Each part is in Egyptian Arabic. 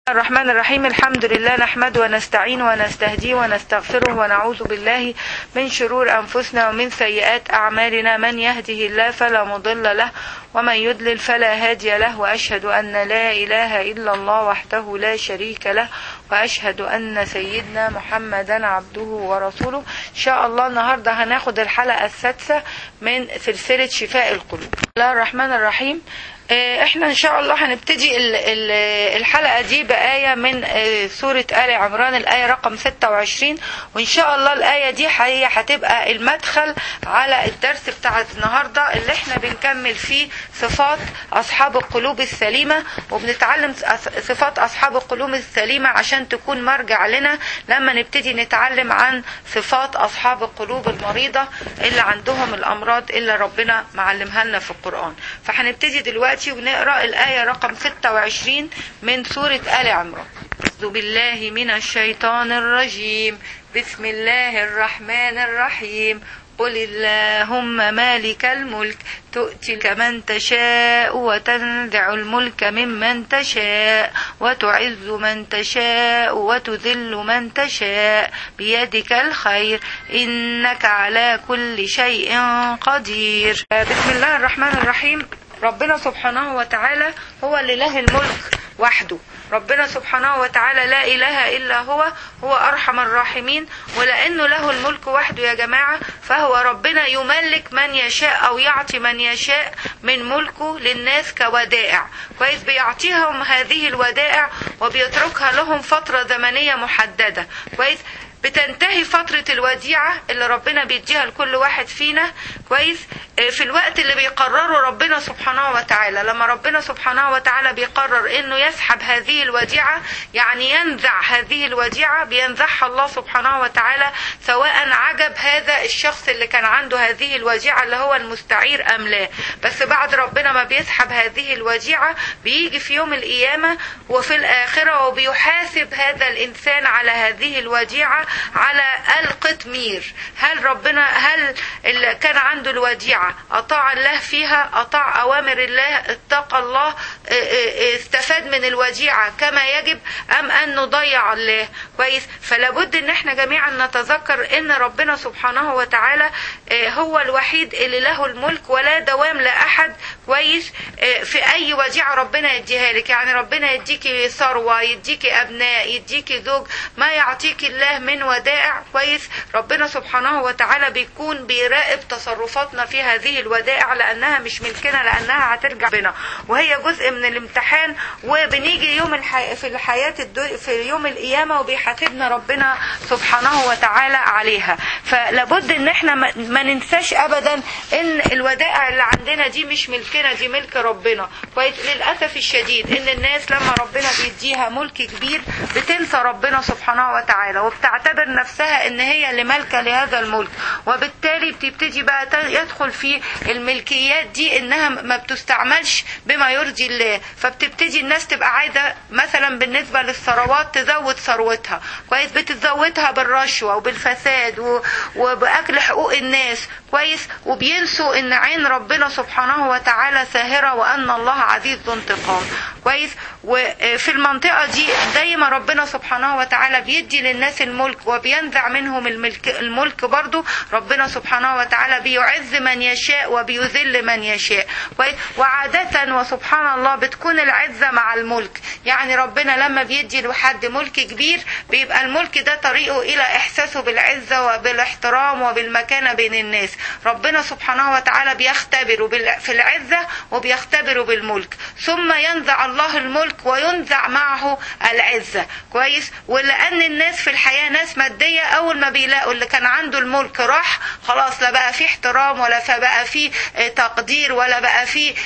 الرحمن الرحيم الحمد لله نحمد ونستعين ونستهدي ونستغفره ونعوذ بالله من شرور أنفسنا ومن سيئات أعمالنا من يهده الله فلا مضل له ومن يضلل فلا هادي له وأشهد أن لا إله إلا الله وحده لا شريك له وأشهد أن سيدنا محمدا عبده ورسوله إن شاء الله النهاردة هناخد الحلقة السادسة من سلسلة شفاء القلوب بسم الله الرحمن الرحيم احنا ان شاء الله هنبتدي الحلقة دي بآية من سورة آل عمران الآية رقم 26 وان شاء الله الآية دي هي هتبقى المدخل على الدرس بتاع النهاردة اللي احنا بنكمل فيه صفات أصحاب القلوب السليمة وبنتعلم صفات أصحاب القلوب السليمة عشان تكون مرجع لنا لما نبتدي نتعلم عن صفات أصحاب القلوب المريضة اللي عندهم الأمراض اللي ربنا معلمها لنا في القرآن فهنبتدي دلوقتي دلوقتي ونقرا الآية رقم 26 من سورة آل عمران أعوذ بالله من الشيطان الرجيم بسم الله الرحمن الرحيم قل اللهم مالك الملك تؤتي من تشاء وتنزع الملك ممن تشاء وتعز من تشاء وتذل من تشاء بيدك الخير إنك على كل شيء قدير بسم الله الرحمن الرحيم ربنا سبحانه وتعالى هو اللي له الملك وحده ربنا سبحانه وتعالى لا إله إلا هو هو أرحم الراحمين ولأنه له الملك وحده يا جماعة فهو ربنا يملك من يشاء أو يعطي من يشاء من ملكه للناس كودائع كويس بيعطيهم هذه الودائع وبيتركها لهم فترة زمنية محددة كويس بتنتهي فترة الوديعة اللي ربنا بيديها لكل واحد فينا كويس في الوقت اللي بيقرره ربنا سبحانه وتعالى لما ربنا سبحانه وتعالى بيقرر انه يسحب هذه الوديعة يعني ينزع هذه الوديعة بينزعها الله سبحانه وتعالى سواء عجب هذا الشخص اللي كان عنده هذه الوديعة اللي هو المستعير ام لا بس بعد ربنا ما بيسحب هذه الوديعة بيجي في يوم القيامة وفي الآخرة وبيحاسب هذا الإنسان على هذه الوديعة على القطمير هل ربنا هل اللي كان عنده الوديعة أطاع الله فيها أطاع أوامر الله اتقى الله استفاد من الوديعة كما يجب أم أنه ضيع الله كويس فلابد ان احنا جميعا نتذكر ان ربنا سبحانه وتعالى هو الوحيد اللي له الملك ولا دوام لأحد كويس في أي وديعة ربنا يديها لك يعني ربنا يديكي ثروة يديكي أبناء يديكي زوج ما يعطيك الله من ودائع كويس ربنا سبحانه وتعالى بيكون بيراقب تصرفاتنا في هذه الودائع لأنها مش ملكنا لأنها هترجع بنا وهي جزء من الامتحان وبنيجي يوم الحي... في الحياة الدو... في يوم القيامة وبيحاسبنا ربنا سبحانه وتعالى عليها فلابد ان احنا ما... ما ننساش ابدا ان الودائع اللي عندنا دي مش ملكنا دي ملك ربنا كويس للاسف الشديد ان الناس لما ربنا بيديها ملك كبير بتنسى ربنا سبحانه وتعالى وبتعتبر نفسها ان هي اللي مالكه لهذا الملك وبالتالي بتبتدي بقى يدخل في الملكيات دي انها ما بتستعملش بما يرضي الله فبتبتدي الناس تبقى عايزه مثلا بالنسبه للثروات تزود ثروتها كويس بتزودها بالرشوه وبالفساد و... وباكل حقوق الناس كويس وبينسوا ان عين ربنا سبحانه وتعالى ساهره وان الله عزيز ذو انتقام كويس وفي المنطقه دي زي ما ربنا سبحانه وتعالى بيدي للناس الملك وبينزع منهم الملك الملك برضو ربنا سبحانه وتعالى بيعز من يشاء وبيذل من يشاء كويس وعاده وسبحان الله بتكون العزه مع الملك يعني ربنا لما بيدي لحد ملك كبير بيبقى الملك ده طريقه الى احساسه بالعزه وبالاحترام وبالمكانه بين الناس ربنا سبحانه وتعالى بيختبره في العزه وبيختبره بالملك ثم ينزع الله الملك وينزع معه العزه كويس ولان الناس في الحياه ناس ماديه اول ما بيلاقوا اللي كان عنده الملك راح خلاص لا بقى في احترام ولا بقى في تقدير ولا بقى في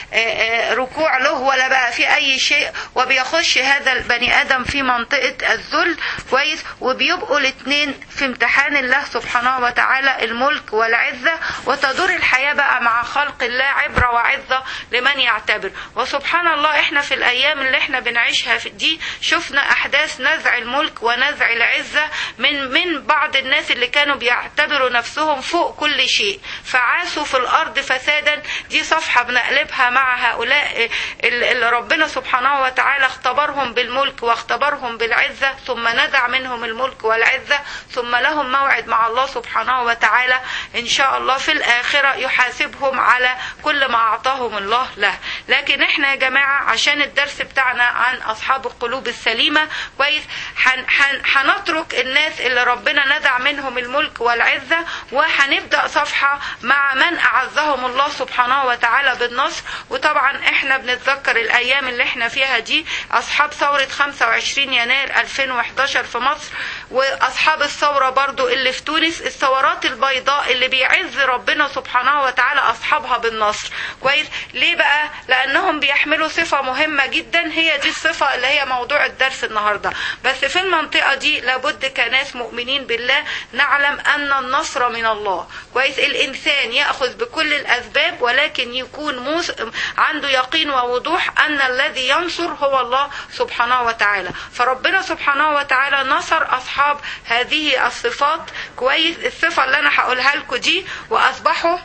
ركوع له ولا بقى في اي شيء وبيخش هذا البني ادم في منطقه الذل كويس وبيبقوا الاثنين في امتحان الله سبحانه وتعالى الملك والعزه وتدور الحياه بقى مع خلق الله عبره وعزه لمن يعتبر وسبحان الله احنا في الايام اللي احنا بنعيشها دي شفنا احداث نزع الملك ونزع العزه من من بعض الناس اللي كانوا بيعتبروا نفسهم فوق كل شيء فعاشوا في الارض فسادا دي صفحه بنقلبها مع هؤلاء اللي ربنا سبحانه وتعالى اختبرهم بالملك واختبرهم بالعزه ثم نزع منهم الملك والعزه ثم لهم موعد مع الله سبحانه وتعالى ان شاء الله في الاخره يحاسبهم على كل ما اعطاهم الله له لكن احنا يا جماعه عشان الدرس بتاعنا عن اصحاب القلوب السليمه كويس هنترك الناس اللي ربنا نزع منهم الملك والعزه وهنبدا صفحه مع من اعزهم الله سبحانه وتعالى بالنصر وطبعا احنا بنتذكر الايام اللي احنا فيها دي اصحاب ثوره 25 يناير 2011 في مصر واصحاب الثوره برضو اللي في تونس الثورات البيضاء اللي بيعز ربنا سبحانه وتعالى اصحابها بالنصر كويس ليه بقى لانهم بيحملوا صفه مهمه جدا هي دي الصفه اللي هي موضوع الدرس النهارده بس في المنطقه دي لابد كناس مؤمنين بالله نعلم ان النصر من الله كويس الانسان ياخذ بكل الاسباب ولكن يكون موس... عنده يقين ووضوح ان الذي ينصر هو الله سبحانه وتعالى فربنا سبحانه وتعالى نصر اصحاب هذه الصفات كويس الصفه اللي انا هقولها لكم دي واصبحوا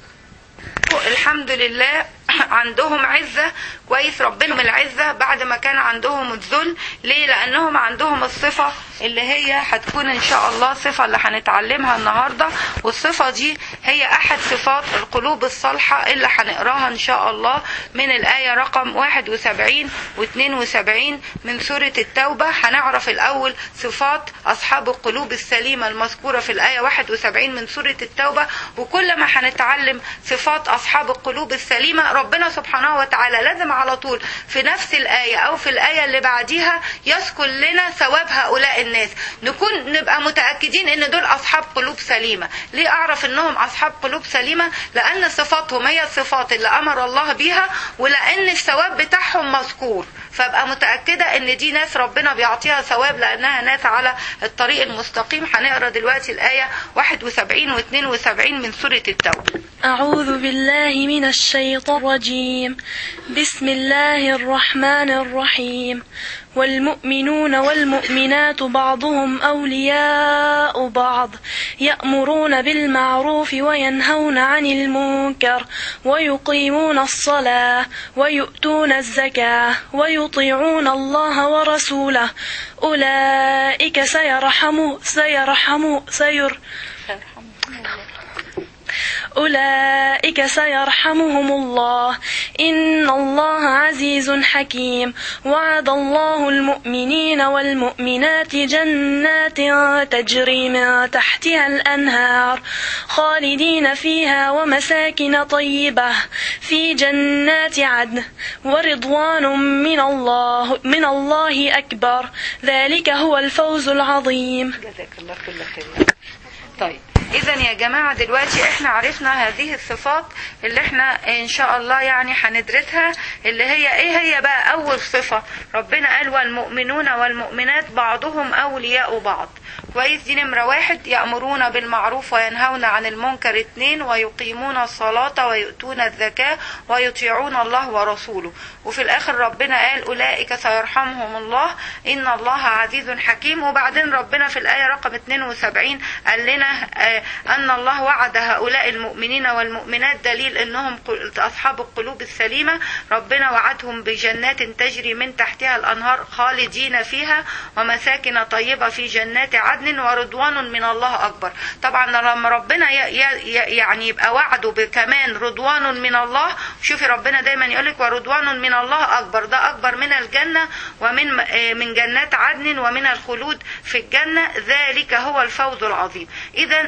الحمد لله عندهم عزة كويس ربنا العزة بعد ما كان عندهم الذل ليه لأنهم عندهم الصفة اللي هي هتكون إن شاء الله صفة اللي هنتعلمها النهاردة والصفة دي هي أحد صفات القلوب الصالحة اللي هنقراها إن شاء الله من الآية رقم 71 و 72 من سورة التوبة هنعرف الأول صفات أصحاب القلوب السليمة المذكورة في الآية 71 من سورة التوبة وكل ما هنتعلم صفات أصحاب القلوب السليمة ربنا سبحانه وتعالى لازم على طول في نفس الآية أو في الآية اللي بعديها يذكر لنا ثواب هؤلاء الناس نكون نبقى متأكدين إن دول أصحاب قلوب سليمة ليه أعرف إنهم أصحاب قلوب سليمة لأن صفاتهم هي الصفات اللي أمر الله بيها ولأن الثواب بتاعهم مذكور فابقى متأكدة إن دي ناس ربنا بيعطيها ثواب لأنها ناس على الطريق المستقيم هنقرا دلوقتي الآية 71 و 72 من سورة التوبة أعوذ بالله من الشيطان الرجيم بسم الله الرحمن الرحيم والمؤمنون والمؤمنات بعضهم أولياء بعض يأمرون بالمعروف وينهون عن المنكر ويقيمون الصلاة ويؤتون الزكاة ويطيعون الله ورسوله أولئك سيرحم سيرحم سير أولئك سيرحمهم الله إن الله عزيز حكيم وعد الله المؤمنين والمؤمنات جنات تجري من تحتها الأنهار خالدين فيها ومساكن طيبة في جنات عدن ورضوان من الله من الله أكبر ذلك هو الفوز العظيم جزاك الله كل خير طيب اذا يا جماعه دلوقتي احنا عرفنا هذه الصفات اللي احنا ان شاء الله يعني هندرسها اللي هي ايه هي بقى اول صفه ربنا قال والمؤمنون والمؤمنات بعضهم اولياء بعض كويس دي نمرة واحد يأمرون بالمعروف وينهون عن المنكر اتنين ويقيمون الصلاة ويؤتون الزكاة ويطيعون الله ورسوله وفي الآخر ربنا قال أولئك سيرحمهم الله إن الله عزيز حكيم وبعدين ربنا في الآية رقم 72 قال لنا أن الله وعد هؤلاء المؤمنين والمؤمنات دليل أنهم أصحاب القلوب السليمة ربنا وعدهم بجنات تجري من تحتها الأنهار خالدين فيها ومساكن طيبة في جنات عدن ورضوان من الله أكبر طبعا لما ربنا يعني يبقى وعده بكمان رضوان من الله شوفي ربنا دايما يقولك ورضوان من الله أكبر ده أكبر من الجنة ومن من جنات عدن ومن الخلود في الجنة ذلك هو الفوز العظيم إذا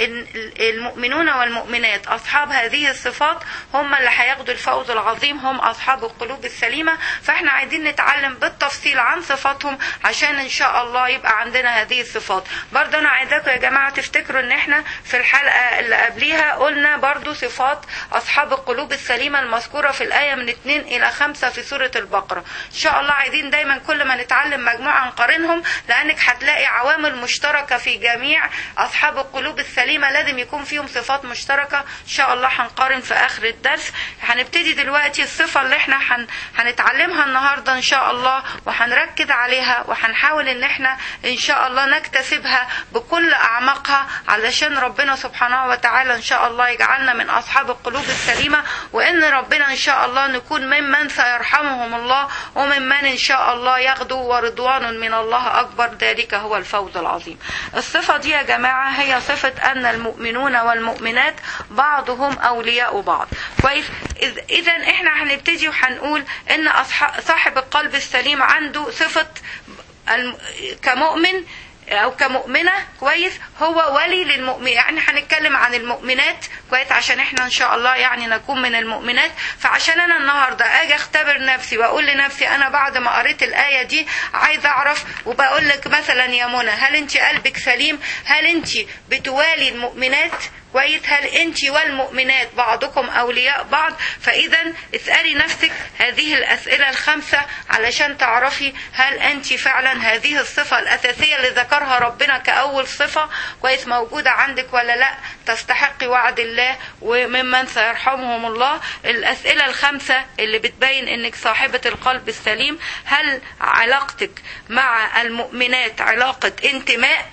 المؤمنون والمؤمنات أصحاب هذه الصفات هم اللي هياخدوا الفوز العظيم هم أصحاب القلوب السليمة فاحنا عايزين نتعلم بالتفصيل عن صفاتهم عشان إن شاء الله يبقى عندنا هذه الصفات برضه أنا عايزاكم يا جماعة تفتكروا إن احنا في الحلقة اللي قبليها قلنا برضه صفات أصحاب القلوب السليمة المذكورة في الآية من 2 إلى 5 في سورة البقرة إن شاء الله عايزين دايما كل ما نتعلم مجموعة نقارنهم لأنك هتلاقي عوامل مشتركة في جميع أصحاب القلوب السليمة لازم يكون فيهم صفات مشتركة إن شاء الله هنقارن في آخر الدرس هنبتدي دلوقتي الصفة اللي احنا هن... هنتعلمها النهاردة إن شاء الله وهنركز عليها وهنحاول إن احنا إن شاء الله نكتسب نحتسبها بكل اعماقها علشان ربنا سبحانه وتعالى ان شاء الله يجعلنا من اصحاب القلوب السليمه وان ربنا ان شاء الله نكون ممن سيرحمهم الله وممن ان شاء الله يغدو ورضوان من الله اكبر ذلك هو الفوز العظيم الصفه دي يا جماعه هي صفه ان المؤمنون والمؤمنات بعضهم اولياء بعض كويس اذا احنا هنبتدي وهنقول ان أصح- صاحب القلب السليم عنده صفه الم- كمؤمن او كمؤمنه كويس هو ولي للمؤمن يعني هنتكلم عن المؤمنات كويس عشان احنا ان شاء الله يعني نكون من المؤمنات فعشان انا النهارده اجي اختبر نفسي واقول لنفسي انا بعد ما قريت الايه دي عايزه اعرف وبقول لك مثلا يا منى هل انت قلبك سليم هل انت بتوالي المؤمنات كويس هل انت والمؤمنات بعضكم اولياء بعض فاذا اسالي نفسك هذه الاسئله الخمسه علشان تعرفي هل انت فعلا هذه الصفه الاساسيه اللي ذكرها ربنا كاول صفه كويس موجوده عندك ولا لا تستحقي وعد الله وممن سيرحمهم الله الاسئله الخمسه اللي بتبين انك صاحبه القلب السليم هل علاقتك مع المؤمنات علاقه انتماء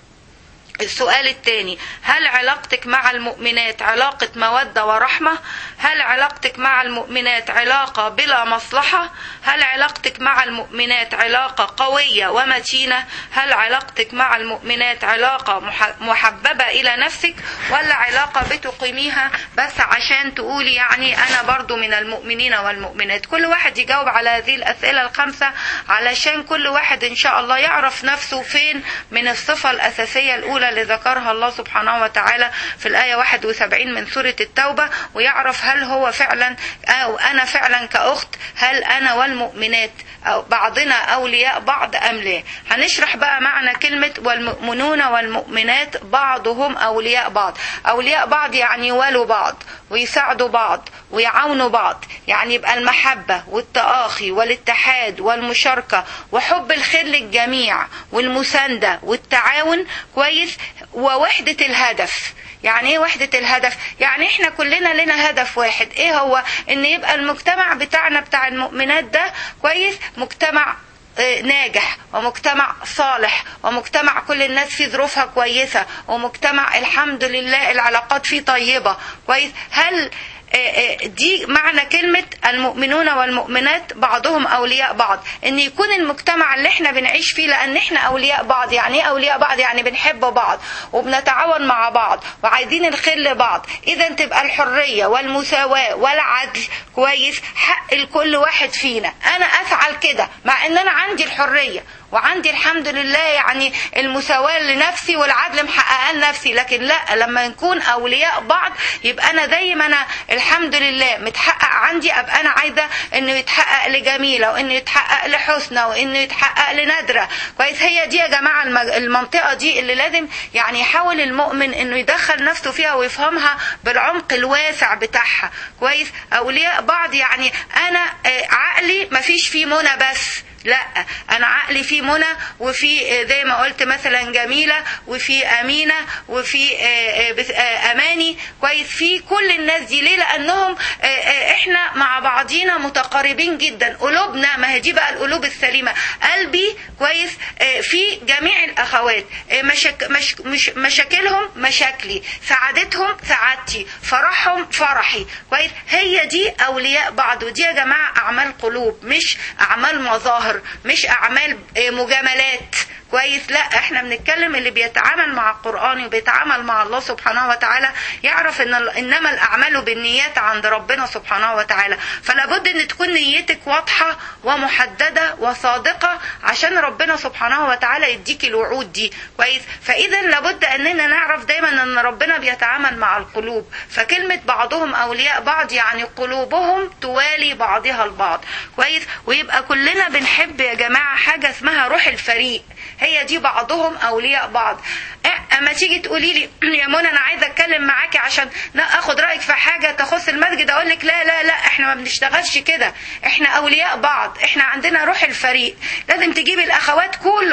السؤال الثاني هل علاقتك مع المؤمنات علاقة مودة ورحمة هل علاقتك مع المؤمنات علاقة بلا مصلحة هل علاقتك مع المؤمنات علاقة قوية ومتينة هل علاقتك مع المؤمنات علاقة مح- محببة إلى نفسك ولا علاقة بتقيميها بس عشان تقولي يعني أنا برضو من المؤمنين والمؤمنات كل واحد يجاوب على هذه الأسئلة الخمسة علشان كل واحد إن شاء الله يعرف نفسه فين من الصفة الأساسية الأولى اللي ذكرها الله سبحانه وتعالى في الآية 71 من سورة التوبة ويعرف هل هو فعلا أو أنا فعلا كأخت هل أنا والمؤمنات أو بعضنا أولياء بعض أم لا هنشرح بقى معنى كلمة والمؤمنون والمؤمنات بعضهم أولياء بعض أولياء بعض يعني يوالوا بعض ويساعدوا بعض ويعاونوا بعض يعني يبقى المحبة والتآخي والاتحاد والمشاركة وحب الخير للجميع والمساندة والتعاون كويس ووحدة الهدف يعني ايه وحدة الهدف يعني احنا كلنا لنا هدف واحد ايه هو ان يبقى المجتمع بتاعنا بتاع المؤمنات ده كويس مجتمع آه، ناجح ومجتمع صالح ومجتمع كل الناس فيه ظروفها كويسة ومجتمع الحمد لله العلاقات فيه طيبة كويس هل آه، آه، دي معنى كلمة المؤمنون والمؤمنات بعضهم أولياء بعض إن يكون المجتمع اللي احنا بنعيش فيه لأن احنا أولياء بعض يعني إيه أولياء بعض يعني بنحب بعض وبنتعاون مع بعض وعايزين الخير لبعض إذا تبقى الحرية والمساواة والعدل كويس حق لكل واحد فينا أنا أفعل كده مع إن أنا عندي الحرية وعندي الحمد لله يعني المساواة لنفسي والعدل محققاه لنفسي لكن لا لما نكون أولياء بعض يبقى أنا زي ما أنا الحمد لله متحقق عندي أبقى أنا عايزة إنه يتحقق لجميلة وإنه يتحقق لحسنى وإنه يتحقق لندرة كويس هي دي يا جماعة المج- المنطقة دي اللي لازم يعني يحاول المؤمن إنه يدخل نفسه فيها ويفهمها بالعمق الواسع بتاعها كويس أولياء بعض يعني أنا آه، عقلي مفيش فيه منى بس لا انا عقلي فيه منى وفي آه، زي ما قلت مثلا جميله وفي امينه وفي آه، آه، بس- آه، اماني كويس في كل الناس دي ليه لانهم آه، آه، احنا مع بعضينا متقاربين جدا قلوبنا ما هي دي بقى القلوب السليمه قلبي كويس آه، في جميع الاخوات آه، مشاك مش مش مشاكلهم مشاكلي سعادتهم سعادتي فرحهم فرحي كويس هي دي اولياء بعض ودي يا جماعه اعمال قلوب مش اعمال مظاهر مش اعمال آه، مجاملات كويس لا احنا بنتكلم اللي بيتعامل مع القران وبيتعامل مع الله سبحانه وتعالى يعرف ان ال- انما الاعمال بالنيات عند ربنا سبحانه وتعالى فلا بد ان تكون نيتك واضحه ومحدده وصادقه عشان ربنا سبحانه وتعالى يديك الوعود دي كويس فاذا لابد اننا نعرف دايما ان ربنا بيتعامل مع القلوب فكلمه بعضهم اولياء بعض يعني قلوبهم توالي بعضها البعض كويس ويبقى كلنا بنحب يا جماعه حاجه اسمها روح الفريق هي دي بعضهم اولياء بعض إيه، اما تيجي تقولي لي يا منى انا عايزه اتكلم معاكي عشان نا- اخد رايك في حاجه تخص المسجد اقول لك لا لا لا احنا ما بنشتغلش كده احنا اولياء بعض احنا عندنا روح الفريق لازم تجيبي الاخوات كلهم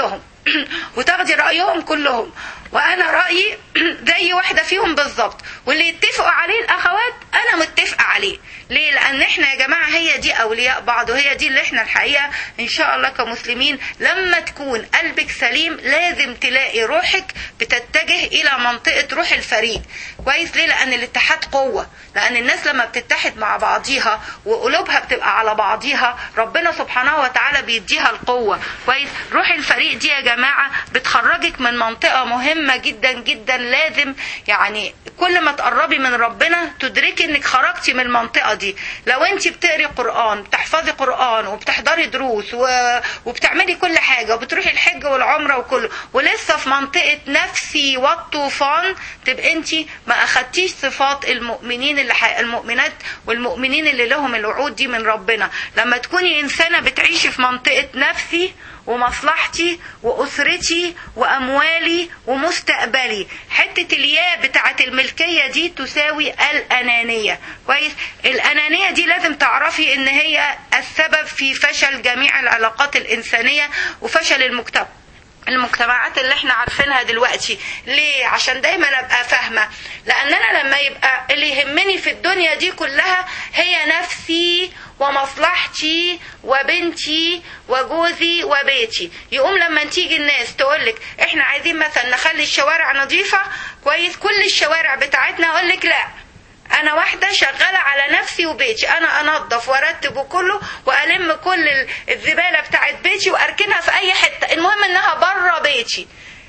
وتاخدي رايهم كلهم وانا رايي زي واحده فيهم بالظبط واللي يتفقوا عليه الاخوات انا متفقه عليه ليه لان احنا يا جماعه هي دي اولياء بعض وهي دي اللي احنا الحقيقه ان شاء الله كمسلمين لما تكون قلبك سليم لازم تلاقي روحك بتتجه الى منطقه روح الفريق كويس ليه لان الاتحاد قوه لان الناس لما بتتحد مع بعضيها وقلوبها بتبقى على بعضيها ربنا سبحانه وتعالى بيديها القوه كويس روح الفريق دي يا جماعه بتخرجك من منطقه مهمه جدا جدا لازم يعني كل ما تقربي من ربنا تدركي انك خرجتي من المنطقه دي لو انت بتقري قران بتحفظي قران وبتحضري دروس و... وبتعملي كل حاجه وبتروحي الحج والعمره وكله ولسه في منطقه نفسي والطوفان تبقى انت ما اخدتيش صفات المؤمنين اللي ح... المؤمنات والمؤمنين اللي لهم الوعود دي من ربنا لما تكوني انسانه بتعيشي في منطقه نفسي ومصلحتي واسرتي واموالي ومستقبلي حته الياء بتاعه الملكيه دي تساوي الانانيه كويس الانانيه دي لازم تعرفي ان هي السبب في فشل جميع العلاقات الانسانيه وفشل المجتمع المجتمعات اللي احنا عارفينها دلوقتي ليه عشان دايما ابقى فاهمه لان انا لما يبقى اللي يهمني في الدنيا دي كلها هي نفسي ومصلحتي وبنتي وجوزي وبيتي يقوم لما تيجي الناس تقولك احنا عايزين مثلا نخلي الشوارع نظيفه كويس كل الشوارع بتاعتنا اقول لك لا انا واحده شغاله على نفسي وبيتي انا انظف وارتب وكله والم كل الزباله بتاعت بيتي واركنها في اي حته المهم انها بره بيتي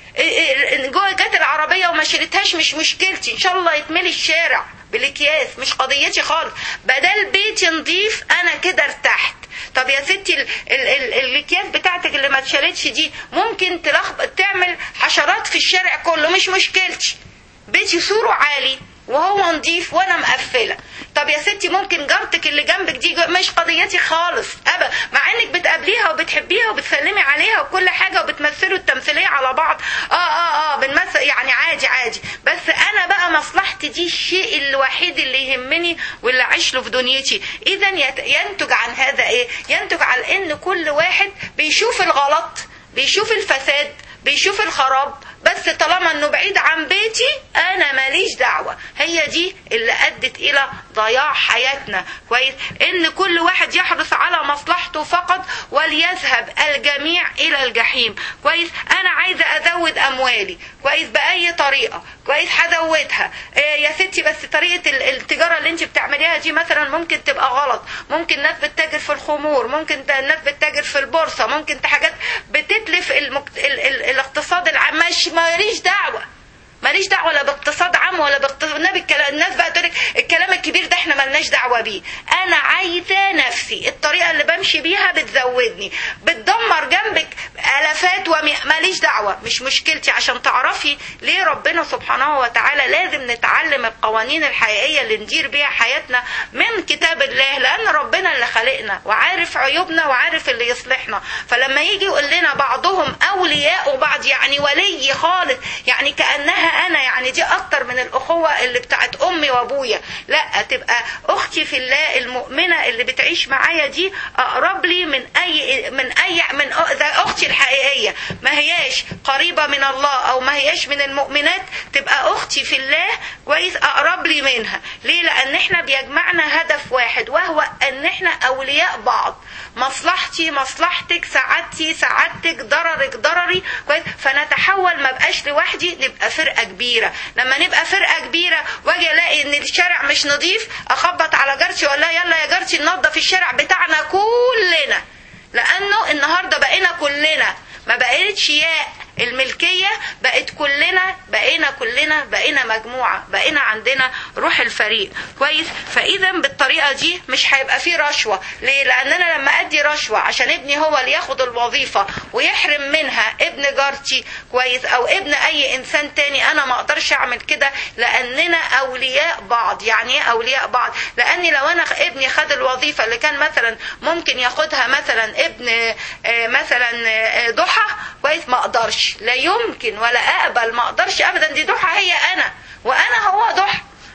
جوه جت العربيه وما شريتهاش مش مشكلتي ان شاء الله يتملي الشارع بالاكياس مش قضيتي خالص بدل بيتي نضيف انا كده ارتحت طب يا ستي ال- ال- ال- الاكياس بتاعتك اللي ما اتشالتش دي ممكن تلخبط تعمل حشرات في الشارع كله مش مشكلتي بيتي سوره عالي وهو نضيف وانا مقفله طب يا ستي ممكن جارتك اللي جنبك دي جو- مش قضيتي خالص ابدا مع انك بتقابليها وبتحبيها وبتسلمي عليها وكل حاجه وبتمثلوا التمثيليه على بعض اه اه اه بنمثل يعني عادي عادي بس انا بقى مصلحتي دي الشيء الوحيد اللي يهمني واللي اعيش له في دنيتي اذا يت- ينتج عن هذا ايه ينتج عن ان كل واحد بيشوف الغلط بيشوف الفساد بيشوف الخراب بس طالما انه بعيد عن بيتي انا ماليش دعوة هي دي اللي ادت الى ضياع حياتنا كويس ان كل واحد يحرص على مصلحته فقط وليذهب الجميع الى الجحيم كويس انا عايزة ازود اموالي كويس باي طريقة كويس هزودها إيه يا ستي بس طريقة ال- التجارة اللي انت بتعمليها دي مثلا ممكن تبقى غلط ممكن ناس بتتاجر في الخمور ممكن ت- ناس بتتاجر في البورصة ممكن ت- حاجات بتتلف المكت... ال... ال... الاقتصاد العام مش ماليش دعوة ماليش دعوه لا باقتصاد عام ولا باقتصاد النبي الكلام الناس بقى تقول لك الكلام الكبير ده احنا مالناش دعوه بيه انا عايزه نفسي الطريقه اللي بمشي بيها بتزودني بتدمر جنبك الافات ومي... ماليش دعوه مش مشكلتي عشان تعرفي ليه ربنا سبحانه وتعالى لازم نتعلم القوانين الحقيقيه اللي ندير بيها حياتنا من كتاب الله لان ربنا اللي خلقنا وعارف عيوبنا وعارف اللي يصلحنا فلما يجي يقول لنا بعضهم اولياء وبعض يعني ولي خالص يعني كانها انا يعني دي اكتر من الاخوه اللي بتاعت امي وابويا لا تبقى اختي في الله المؤمنه اللي بتعيش معايا دي اقرب لي من اي من اي من أ- زي اختي الحقيقيه ما هياش قريبه من الله او ما هياش من المؤمنات تبقى اختي في الله كويس اقرب لي منها ليه لان احنا بيجمعنا هدف واحد وهو ان احنا اولياء بعض مصلحتي مصلحتك سعادتي سعادتك ضررك ضرري كويس فنتحول ما بقاش لوحدي نبقى فرقه كبيره لما نبقى فرقه كبيره واجي الاقي ان الشارع مش نظيف اخبط على جارتي واقول لها يلا يا جارتي ننظف الشارع بتاعنا كلنا لانه النهارده بقينا كلنا ما بقتش ياء الملكية بقت كلنا بقينا كلنا بقينا مجموعة بقينا عندنا روح الفريق كويس فإذا بالطريقة دي مش هيبقى فيه رشوة ليه لأن أنا لما أدي رشوة عشان ابني هو اللي ياخد الوظيفة ويحرم منها ابن جارتي كويس أو ابن أي إنسان تاني أنا ما أقدرش أعمل كده لأننا أولياء بعض يعني إيه أولياء بعض لأني لو أنا ابني خد الوظيفة اللي كان مثلا ممكن ياخدها مثلا ابن آه، مثلا آه، ضحى كويس ما أقدرش لا يمكن ولا أقبل ما أقدرش أبدا دي ضحى هي أنا وأنا هو ضحى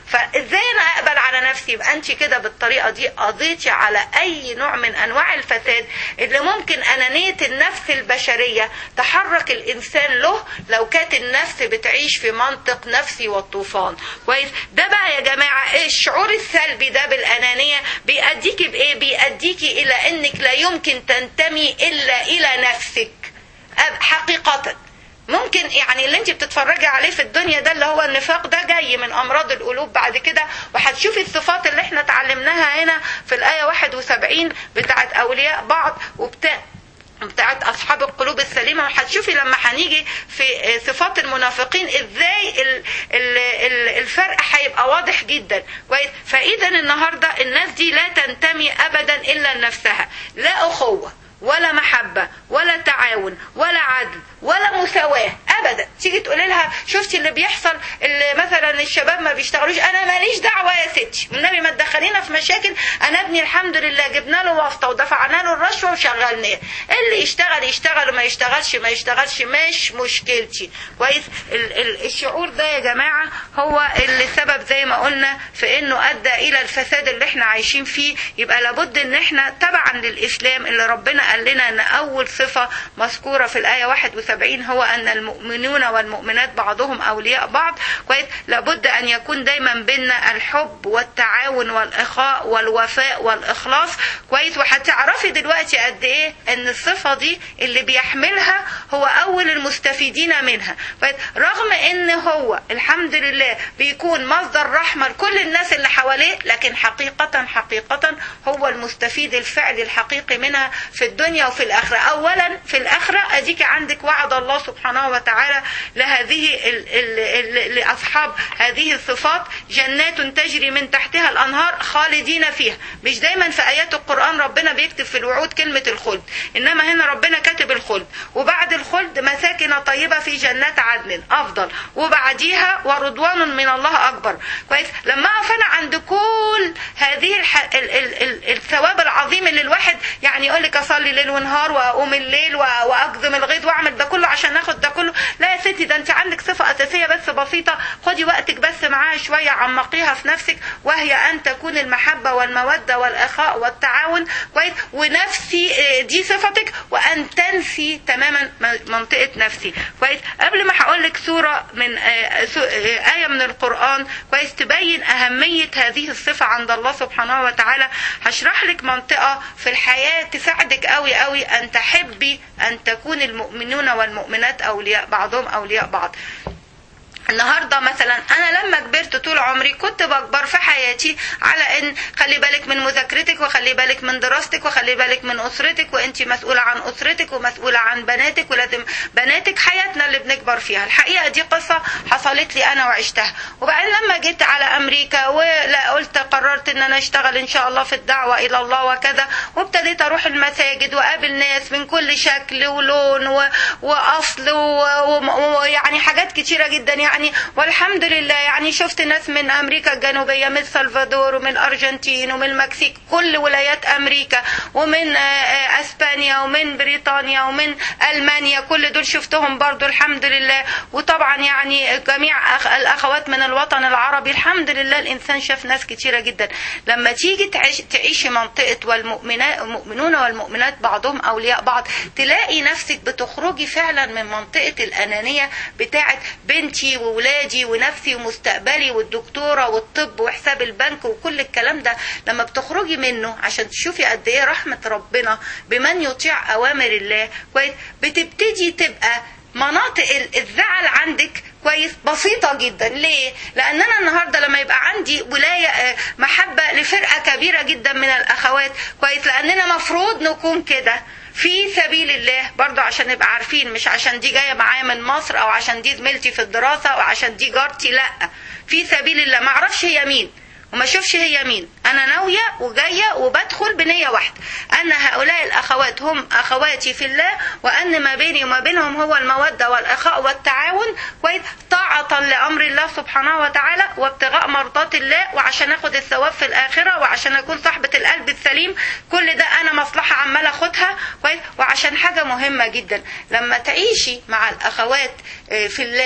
فازاي انا اقبل على نفسي يبقى انت كده بالطريقه دي قضيتي على اي نوع من انواع الفساد اللي ممكن انانيه النفس البشريه تحرك الانسان له لو كانت النفس بتعيش في منطق نفسي والطوفان كويس ده بقى يا جماعه ايه الشعور السلبي ده بالانانيه بيأديكي بايه بيأديكي الى انك لا يمكن تنتمي الا الى نفسك أب- حقيقه ممكن يعني اللي انت بتتفرجي عليه في الدنيا ده اللي هو النفاق ده جاي من امراض القلوب بعد كده وهتشوفي الصفات اللي احنا اتعلمناها هنا في الايه 71 بتاعت اولياء بعض وبتاع بتاعت اصحاب القلوب السليمه وهتشوفي لما هنيجي في صفات المنافقين ازاي ال- ال- ال- الفرق هيبقى واضح جدا كويس فاذا النهارده الناس دي لا تنتمي ابدا الا لنفسها لا اخوه ولا محبة ولا تعاون ولا عدل ولا مساواة أبدا تيجي تقولي لها شفتي اللي بيحصل اللي مثلا الشباب ما بيشتغلوش أنا ماليش دعوة يا ستي والنبي ما تدخلينا في مشاكل أنا ابني الحمد لله جبنا له واسطة ودفعنا له الرشوة وشغلناه اللي يشتغل يشتغل وما يشتغلش ما يشتغلش مش مشكلتي كويس ال- ال- الشعور ده يا جماعة هو اللي سبب زي ما قلنا في انه ادى الى الفساد اللي احنا عايشين فيه يبقى لابد ان احنا تبعا للاسلام اللي ربنا قال لنا ان اول صفة مذكورة في الاية 71 هو ان المؤمنون والمؤمنات بعضهم اولياء بعض كويس لابد ان يكون دايما بيننا الحب والتعاون والاخاء والوفاء والاخلاص كويس وهتعرفي دلوقتي قد ايه ان الصفة دي اللي بيحملها هو اول المستفيدين منها كويس رغم ان هو الحمد لله بيكون مصدر رحمة لكل الناس اللي حواليه لكن حقيقة حقيقة هو المستفيد الفعلي الحقيقي منها في الدنيا وفي الآخرة أولا في الآخرة أديك عندك وعد الله سبحانه وتعالى لهذه ال ال ال لأصحاب هذه الصفات جنات تجري من تحتها الأنهار خالدين فيها مش دايما في آيات القرآن ربنا بيكتب في الوعود كلمة الخلد إنما هنا ربنا كاتب الخلد وبعد الخلد مساكن طيبة في جنات عدن أفضل وبعديها ورضوان من الله أكبر كويس لما أقف أنا عند كل هذه الح... ال... ال... ال... الثواب العظيم اللي الواحد يعني يقول لك أصلي ليل ونهار وأقوم الليل و... وأقدم الغيظ وأعمل ده كله عشان آخد ده كله لا يا ستي ده أنت عندك صفة أساسية بس بسيطة خدي وقتك بس معاها شوية عمقيها في نفسك وهي أن تكون المحبة والمودة والأخاء والتعاون كويس ونفسي آه، دي صفتك وأن تنسي تماما م- منطقة نفسي كويس قبل ما هقول لك سورة من آه، سو- آه، آية من القرآن كويس تبين أهمية هذه الصفة عند الله سبحانه وتعالى هشرح لك منطقة في الحياة تساعدك قوي قوي أن تحبي أن تكون المؤمنون والمؤمنات أولياء بعضهم أولياء بعض النهارده مثلا انا لما كبرت طول عمري كنت بكبر في حياتي على ان خلي بالك من مذاكرتك وخلي بالك من دراستك وخلي بالك من اسرتك وانت مسؤوله عن اسرتك ومسؤوله عن بناتك ولازم بناتك حياتنا اللي بنكبر فيها الحقيقه دي قصه حصلت لي انا وعشتها وبعدين لما جيت على امريكا ولا قلت قررت ان انا اشتغل ان شاء الله في الدعوه الى الله وكذا وابتديت اروح المساجد واقابل ناس من كل شكل ولون و... واصل ويعني و... و... يعني حاجات كتيره جدا يعني والحمد لله يعني شفت ناس من امريكا الجنوبيه من سلفادور ومن الارجنتين ومن المكسيك كل ولايات امريكا ومن آه، آه، اسبانيا ومن بريطانيا ومن المانيا كل دول شفتهم برضو الحمد لله وطبعا يعني جميع أخ... الاخوات من الوطن العربي الحمد لله الانسان شاف ناس كتيره جدا لما تيجي تعيش تعيشي منطقه والمؤمنات المؤمنون والمؤمنات بعضهم اولياء بعض تلاقي نفسك بتخرجي فعلا من منطقه الانانيه بتاعت بنتي وولادي ونفسي ومستقبلي والدكتوره والطب وحساب البنك وكل الكلام ده لما بتخرجي منه عشان تشوفي قد ايه رحمه ربنا بمن يطيع اوامر الله كويس بتبتدي تبقى مناطق ال- الزعل عندك كويس بسيطة جدا ليه؟ لأن أنا النهاردة لما يبقى عندي ولاية آه، محبة لفرقة كبيرة جدا من الأخوات كويس لأننا مفروض نكون كده في سبيل الله برضو عشان نبقى عارفين مش عشان دي جاية معايا من مصر أو عشان دي زميلتي في الدراسة أو عشان دي جارتي لأ في سبيل الله معرفش هي مين وما اشوفش هي مين انا ناويه وجايه وبدخل بنيه واحده ان هؤلاء الاخوات هم اخواتي في الله وان ما بيني وما بينهم هو الموده والاخاء والتعاون كويس طاعه لامر الله سبحانه وتعالى وابتغاء مرضات الله وعشان اخد الثواب في الاخره وعشان اكون صاحبه القلب السليم كل ده انا مصلحه عماله اخدها كويس وعشان حاجه مهمه جدا لما تعيشي مع الاخوات آه، في الله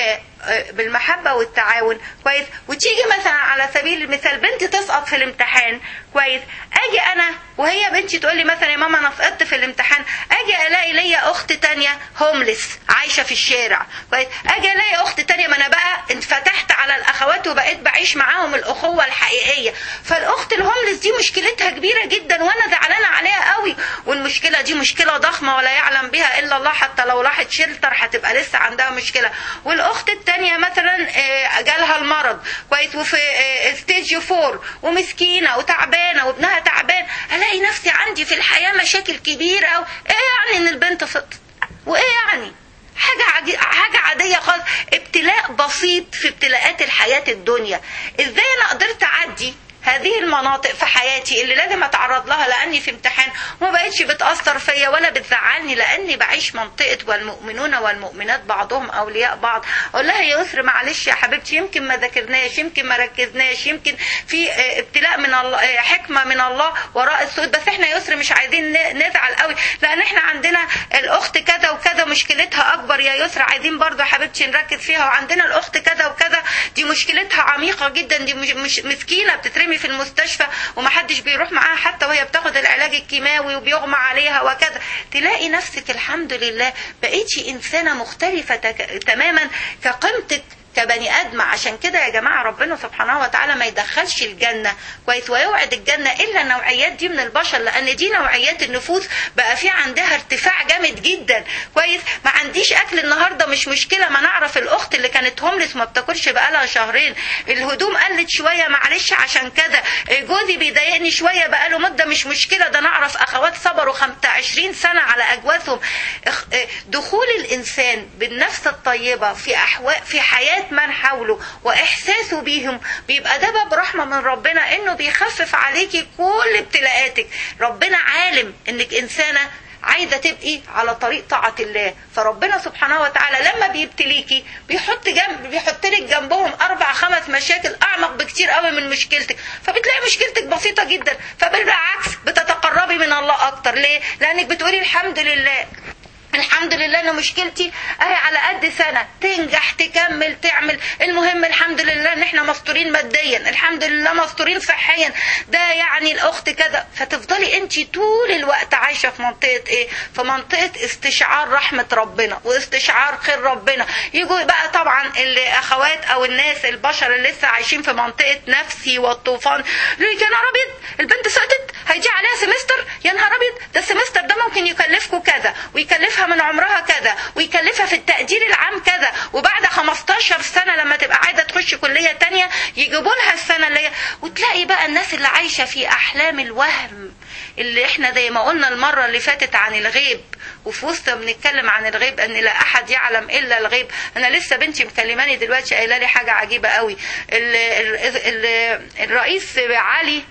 آه، بالمحبة والتعاون كويس وتيجي مثلا على سبيل المثال بنتي تسقط في الامتحان كويس اجي انا وهي بنتي تقول لي مثلا يا ماما انا سقطت في الامتحان اجي الاقي ليا اخت تانية هوملس عايشة في الشارع كويس اجي الاقي اخت تانية ما انا بقى انفتحت على الاخوات وبقيت بعيش معاهم الاخوة الحقيقية فالاخت الهوملس دي مشكلتها كبيرة جدا وانا زعلانة عليها قوي والمشكلة دي مشكلة ضخمة ولا يعلم بها الا الله حتى لو راحت شلتر هتبقى لسه عندها مشكلة والاخت التانية مثلا آه، جالها المرض كويس وفي ستيج فور ومسكينة وتعبانة وابنها تعبان الاقي نفسي عندي في الحياة مشاكل كبيرة أوي ايه يعني ان البنت سقطت وايه يعني حاجة عادي حاجة عادية خالص ابتلاء بسيط في ابتلاءات الحياة الدنيا ازاي انا قدرت اعدي هذه المناطق في حياتي اللي لازم اتعرض لها لاني في امتحان وما بقتش بتاثر فيا ولا بتزعلني لاني بعيش منطقه والمؤمنون والمؤمنات بعضهم اولياء بعض اقول لها يا يسر معلش يا حبيبتي يمكن ما ذاكرناش يمكن ما ركزناش يمكن في آه، ابتلاء من الله آه، حكمه من الله وراء السود بس احنا يا يسر مش عايزين ن- نزعل قوي لان احنا عندنا الاخت كذا وكذا مشكلتها اكبر يا يسر عايزين برضو يا حبيبتي نركز فيها وعندنا الاخت كذا وكذا دي مشكلتها عميقه جدا دي مش, مش مسكينه بتترمي في المستشفى ومحدش بيروح معاها حتى وهي بتاخد العلاج الكيماوي وبيغمى عليها وكذا تلاقي نفسك الحمد لله بقيتي انسانه مختلفه تك- تماما كقيمتك كبني ادم عشان كده يا جماعه ربنا سبحانه وتعالى ما يدخلش الجنه كويس ويوعد الجنه الا النوعيات دي من البشر لان دي نوعيات النفوس بقى في عندها ارتفاع جامد جدا كويس ما عنديش اكل النهارده مش مشكله ما نعرف الاخت اللي كانت هوملس ما بتاكلش بقالها شهرين الهدوم قلت شويه معلش عشان كده جوزي بيضايقني شويه بقاله مده مش مشكله ده نعرف اخوات صبروا 25 سنه على اجوازهم اخ- دخول الانسان بالنفس الطيبه في احوال في حياه من حوله واحساسه بيهم بيبقى ده باب رحمه من ربنا انه بيخفف عليكي كل ابتلاءاتك ربنا عالم انك انسانه عايزه تبقي على طريق طاعه الله فربنا سبحانه وتعالى لما بيبتليكي بيحط جنب بيحط لك جنبهم اربع خمس مشاكل اعمق بكتير قوي من مشكلتك فبتلاقي مشكلتك بسيطه جدا فبالعكس بتتقربي من الله اكتر ليه لانك بتقولي الحمد لله الحمد لله ان مشكلتي اهي على قد سنه تنجح تكمل تعمل المهم الحمد لله ان احنا مستورين ماديا الحمد لله مستورين صحيا ده يعني الاخت كذا فتفضلي انت طول الوقت عايشه في منطقه ايه في منطقه استشعار رحمه ربنا واستشعار خير ربنا يجوا بقى طبعا الاخوات او الناس البشر اللي لسه عايشين في منطقه نفسي والطوفان يقول لك يا نهار ابيض البنت سقطت هيجي عليها سمستر يا نهار ابيض ده السمستر ده ممكن يكلفكم كذا ويكلفها من عمرها كذا ويكلفها في التقدير العام كذا وبعد 15 سنه لما تبقى عايزه تخش كليه تانية يجيبوا لها السنه اللي هي وتلاقي بقى الناس اللي عايشه في احلام الوهم اللي احنا زي ما قلنا المره اللي فاتت عن الغيب وفي وسط بنتكلم عن الغيب ان لا احد يعلم الا الغيب انا لسه بنتي مكلماني دلوقتي قايله لي حاجه عجيبه قوي ال ال ال الرئيس علي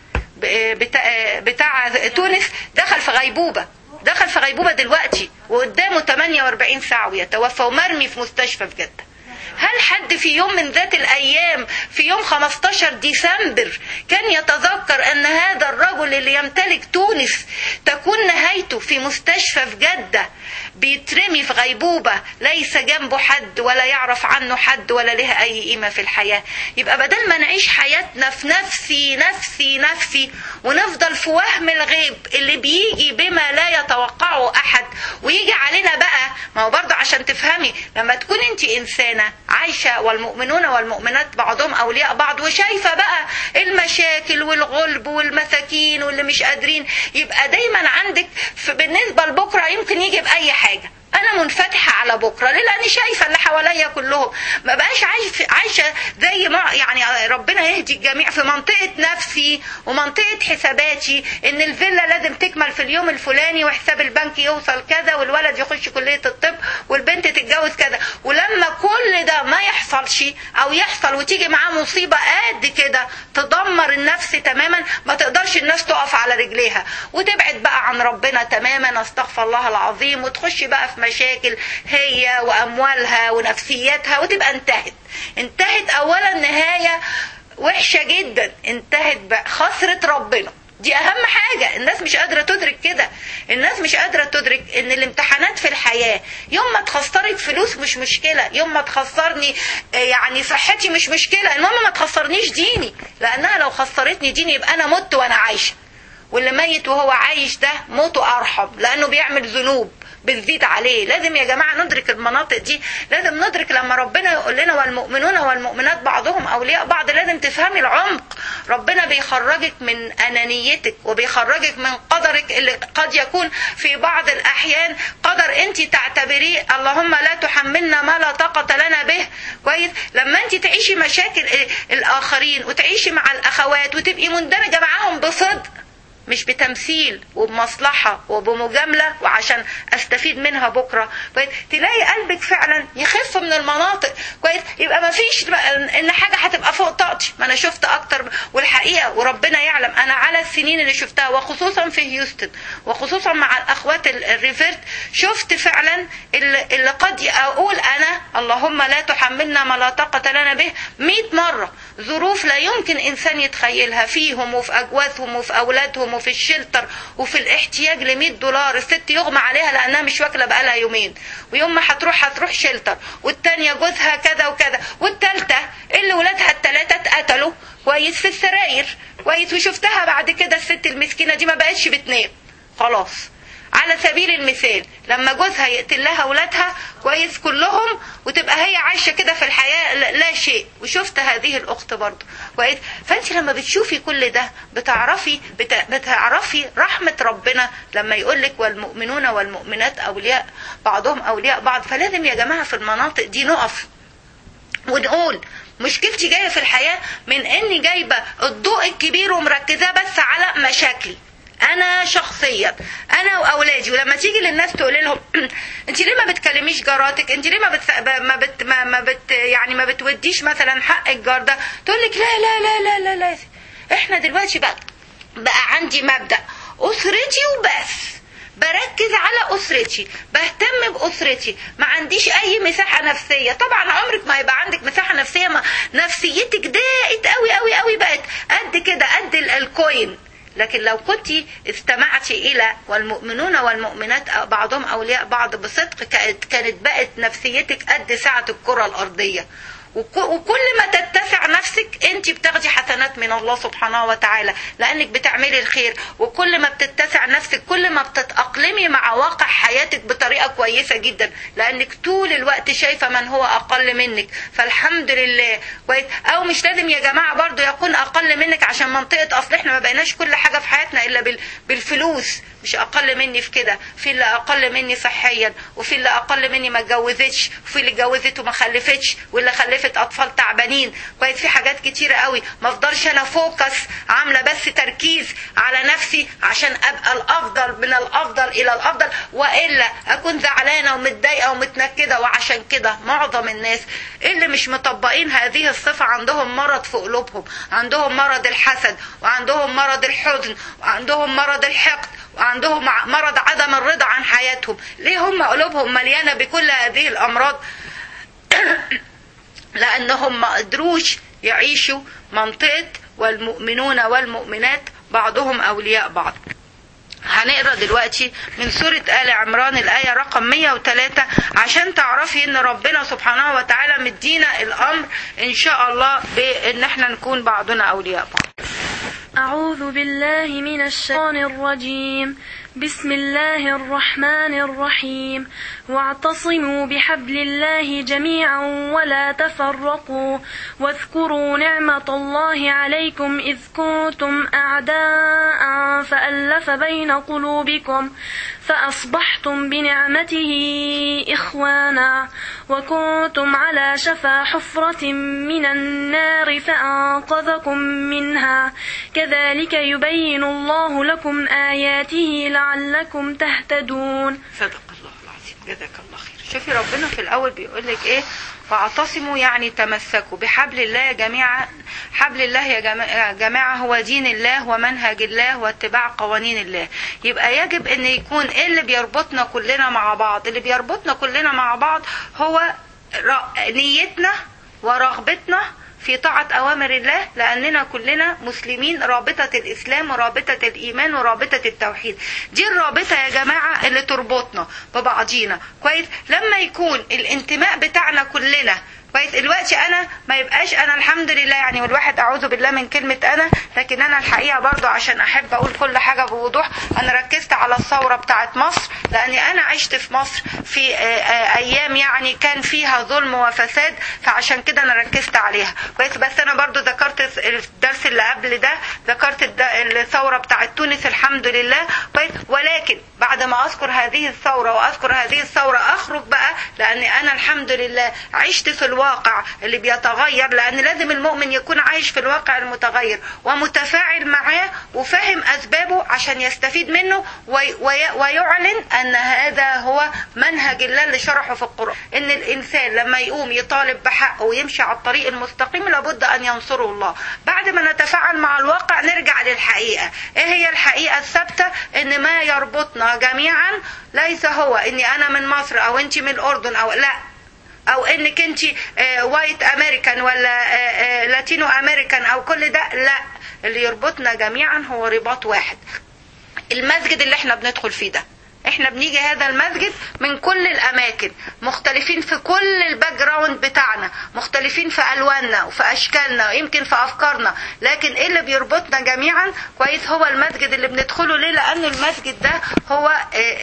بتاع, بتاع تونس دخل في غيبوبه دخل في غيبوبه دلوقتي وقدامه 48 ساعه ويتوفى ومرمي في مستشفى في جده هل حد في يوم من ذات الأيام في يوم 15 ديسمبر كان يتذكر أن هذا الرجل اللي يمتلك تونس تكون نهايته في مستشفى في جدة بيترمي في غيبوبة ليس جنبه حد ولا يعرف عنه حد ولا له أي قيمة في الحياة يبقى بدل ما نعيش حياتنا في نفسي نفسي نفسي ونفضل في وهم الغيب اللي بيجي بما لا يتوقعه أحد ويجي علينا بقى ما هو برضه عشان تفهمي لما تكون انت إنسانة عايشة والمؤمنون والمؤمنات بعضهم أولياء بعض وشايفة بقى المشاكل والغلب والمساكين واللي مش قادرين يبقى دايما عندك بالنسبة لبكرة يمكن يجي بأي حاجة انا منفتحه على بكره ليه لاني شايفه اللي حواليا كلهم ما بقاش عايش عايشه زي ما يعني ربنا يهدي الجميع في منطقه نفسي ومنطقه حساباتي ان الفيلا لازم تكمل في اليوم الفلاني وحساب البنك يوصل كذا والولد يخش كليه الطب والبنت تتجوز كذا ولما كل ده ما يحصلش او يحصل وتيجي معاه مصيبه قد كده تدمر النفس تماما ما تقدرش الناس تقف على رجليها وتبعد بقى عن ربنا تماما استغفر الله العظيم وتخش بقى في مشاكل هي واموالها ونفسيتها وتبقى انتهت انتهت اولا نهايه وحشه جدا انتهت بخسره ربنا دي اهم حاجة الناس مش قادرة تدرك كده الناس مش قادرة تدرك ان الامتحانات في الحياة يوم ما تخسرك فلوس مش مشكلة يوم ما تخسرني آه، يعني صحتي مش مشكلة المهم ما تخسرنيش ديني لانها لو خسرتني ديني يبقى انا مت وانا عايشة واللي ميت وهو عايش ده موته ارحم لانه بيعمل ذنوب بتزيد عليه لازم يا جماعة ندرك المناطق دي لازم ندرك لما ربنا يقول لنا والمؤمنون والمؤمنات بعضهم أولياء بعض لازم تفهمي العمق ربنا بيخرجك من أنانيتك وبيخرجك من قدرك اللي قد يكون في بعض الأحيان قدر أنت تعتبريه اللهم لا تحملنا ما لا طاقة لنا به كويس لما أنت تعيشي مشاكل الآخرين وتعيشي مع الأخوات وتبقي مندمجة معاهم بصدق مش بتمثيل وبمصلحة وبمجاملة وعشان استفيد منها بكرة كويس تلاقي قلبك فعلا يخف من المناطق كويس يبقى ما فيش ان حاجة هتبقى فوق طاقتي ما انا شفت اكتر والحقيقة وربنا يعلم انا على السنين اللي شفتها وخصوصا في هيوستن وخصوصا مع الاخوات الريفيرت شفت فعلا اللي, اللي قد اقول انا اللهم لا تحملنا ما لا طاقة لنا به 100 مرة ظروف لا يمكن انسان يتخيلها فيهم وفي اجوازهم وفي اولادهم وفي الشلتر وفي الاحتياج ل 100 دولار الست يغمى عليها لانها مش واكله بقالها يومين ويوم ما هتروح هتروح شلتر والتانية جوزها كذا وكذا والتالتة اللي ولادها التلاتة اتقتلوا كويس في السراير كويس وشفتها بعد كده الست المسكينة دي ما بقتش بتنام خلاص على سبيل المثال لما جوزها يقتل لها ولادها كويس كلهم وتبقى هي عايشة كده في الحياة لا شيء وشفت هذه الأخت برضه كويس فأنت لما بتشوفي كل ده بتعرفي بتعرفي رحمة ربنا لما يقولك والمؤمنون والمؤمنات أولياء بعضهم أولياء بعض فلازم يا جماعة في المناطق دي نقف ونقول مشكلتي جاية في الحياة من اني جايبة الضوء الكبير ومركزاه بس على مشاكلي انا شخصيا انا واولادي ولما تيجي للناس تقول لهم انت ليه ما بتكلميش جاراتك انت ليه ما بت... ما بت... ما, ما بت... يعني ما بتوديش مثلا حق الجار ده تقول لك لا لا لا لا لا لا احنا دلوقتي بقى بقى عندي مبدا اسرتي وبس بركز على اسرتي بهتم باسرتي ما عنديش اي مساحه نفسيه طبعا عمرك ما يبقى عندك مساحه نفسيه ما نفسيتك ضاقت قوي قوي قوي بقت قد كده قد الكوين لكن لو كنت استمعتي إلى والمؤمنون والمؤمنات بعضهم أولياء بعض بصدق كانت بقت نفسيتك قد سعة الكرة الأرضية وكل ما تتسع نفسك انت بتاخدي حسنات من الله سبحانه وتعالى لانك بتعملي الخير وكل ما بتتسع نفسك كل ما بتتأقلمي مع واقع حياتك بطريقة كويسة جدا لانك طول الوقت شايفة من هو اقل منك فالحمد لله كويس او مش لازم يا جماعة برضو يكون اقل منك عشان منطقة اصل احنا ما بقيناش كل حاجة في حياتنا الا بالفلوس مش اقل مني في كده في اللي اقل مني صحيا وفي اللي اقل مني ما اتجوزتش وفي اللي اتجوزت وما خلفتش واللي خلفت اطفال تعبانين كويس في حاجات كتيره قوي ما افضلش انا فوكس عامله بس تركيز على نفسي عشان ابقى الافضل من الافضل الى الافضل والا اكون زعلانه ومتضايقه ومتنكده وعشان كده معظم الناس اللي مش مطبقين هذه الصفه عندهم مرض في قلوبهم عندهم مرض الحسد وعندهم مرض الحزن وعندهم مرض الحقد وعندهم مرض عدم الرضا عن حياتهم ليه هم قلوبهم مليانة بكل هذه الأمراض لأنهم ما قدروش يعيشوا منطقة والمؤمنون والمؤمنات بعضهم أولياء بعض هنقرا دلوقتي من سورة آل عمران الآية رقم 103 عشان تعرفي إن ربنا سبحانه وتعالى مدينا الأمر إن شاء الله بإن احنا نكون بعضنا أولياء بعض. أعوذ بالله من الشيطان الرجيم بسم الله الرحمن الرحيم واعتصموا بحبل الله جميعا ولا تفرقوا واذكروا نعمة الله عليكم إذ كنتم أعداء فألف بين قلوبكم فأصبحتم بنعمته إخوانا وكنتم على شفا حفرة من النار فأنقذكم منها كذلك يبين الله لكم آياته لعلكم تهتدون صدق الله العظيم جزاك الله خير شوفي ربنا في الأول بيقول لك إيه واعتصموا يعني تمسكوا بحبل الله جميعا حبل الله يا جماعة هو دين الله ومنهج الله واتباع قوانين الله يبقى يجب ان يكون ايه اللي بيربطنا كلنا مع بعض اللي بيربطنا كلنا مع بعض هو نيتنا ورغبتنا في طاعة أوامر الله لأننا كلنا مسلمين رابطة الإسلام ورابطة الإيمان ورابطة التوحيد دي الرابطة يا جماعة اللي تربطنا ببعضينا كويس لما يكون الانتماء بتاعنا كلنا كويس دلوقتي انا ما يبقاش انا الحمد لله يعني والواحد اعوذ بالله من كلمه انا لكن انا الحقيقه برضو عشان احب اقول كل حاجه بوضوح انا ركزت على الثوره بتاعت مصر لاني انا عشت في مصر في ايام يعني كان فيها ظلم وفساد فعشان كده انا ركزت عليها كويس بس انا برضو ذكرت الدرس اللي قبل ده ذكرت الثوره بتاعت تونس الحمد لله كويس ولكن بعد ما اذكر هذه الثوره واذكر هذه الثوره اخرج بقى لاني انا الحمد لله عشت في الواقع اللي بيتغير لان لازم المؤمن يكون عايش في الواقع المتغير ومتفاعل معاه وفاهم اسبابه عشان يستفيد منه ويعلن ان هذا هو منهج الله اللي شرحه في القران ان الانسان لما يقوم يطالب بحقه ويمشي على الطريق المستقيم لابد ان ينصره الله بعد ما نتفاعل مع الواقع نرجع للحقيقه ايه هي الحقيقه الثابته ان ما يربطنا جميعا ليس هو اني انا من مصر او انت من الاردن او لا او انك انت وايت امريكان ولا لاتينو امريكان او كل ده لا اللي يربطنا جميعا هو رباط واحد المسجد اللي احنا بندخل فيه ده احنا بنيجي هذا المسجد من كل الاماكن مختلفين في كل الباك جراوند بتاعنا مختلفين في الواننا وفي اشكالنا ويمكن في افكارنا لكن ايه اللي بيربطنا جميعا كويس هو المسجد اللي بندخله ليه لان المسجد ده هو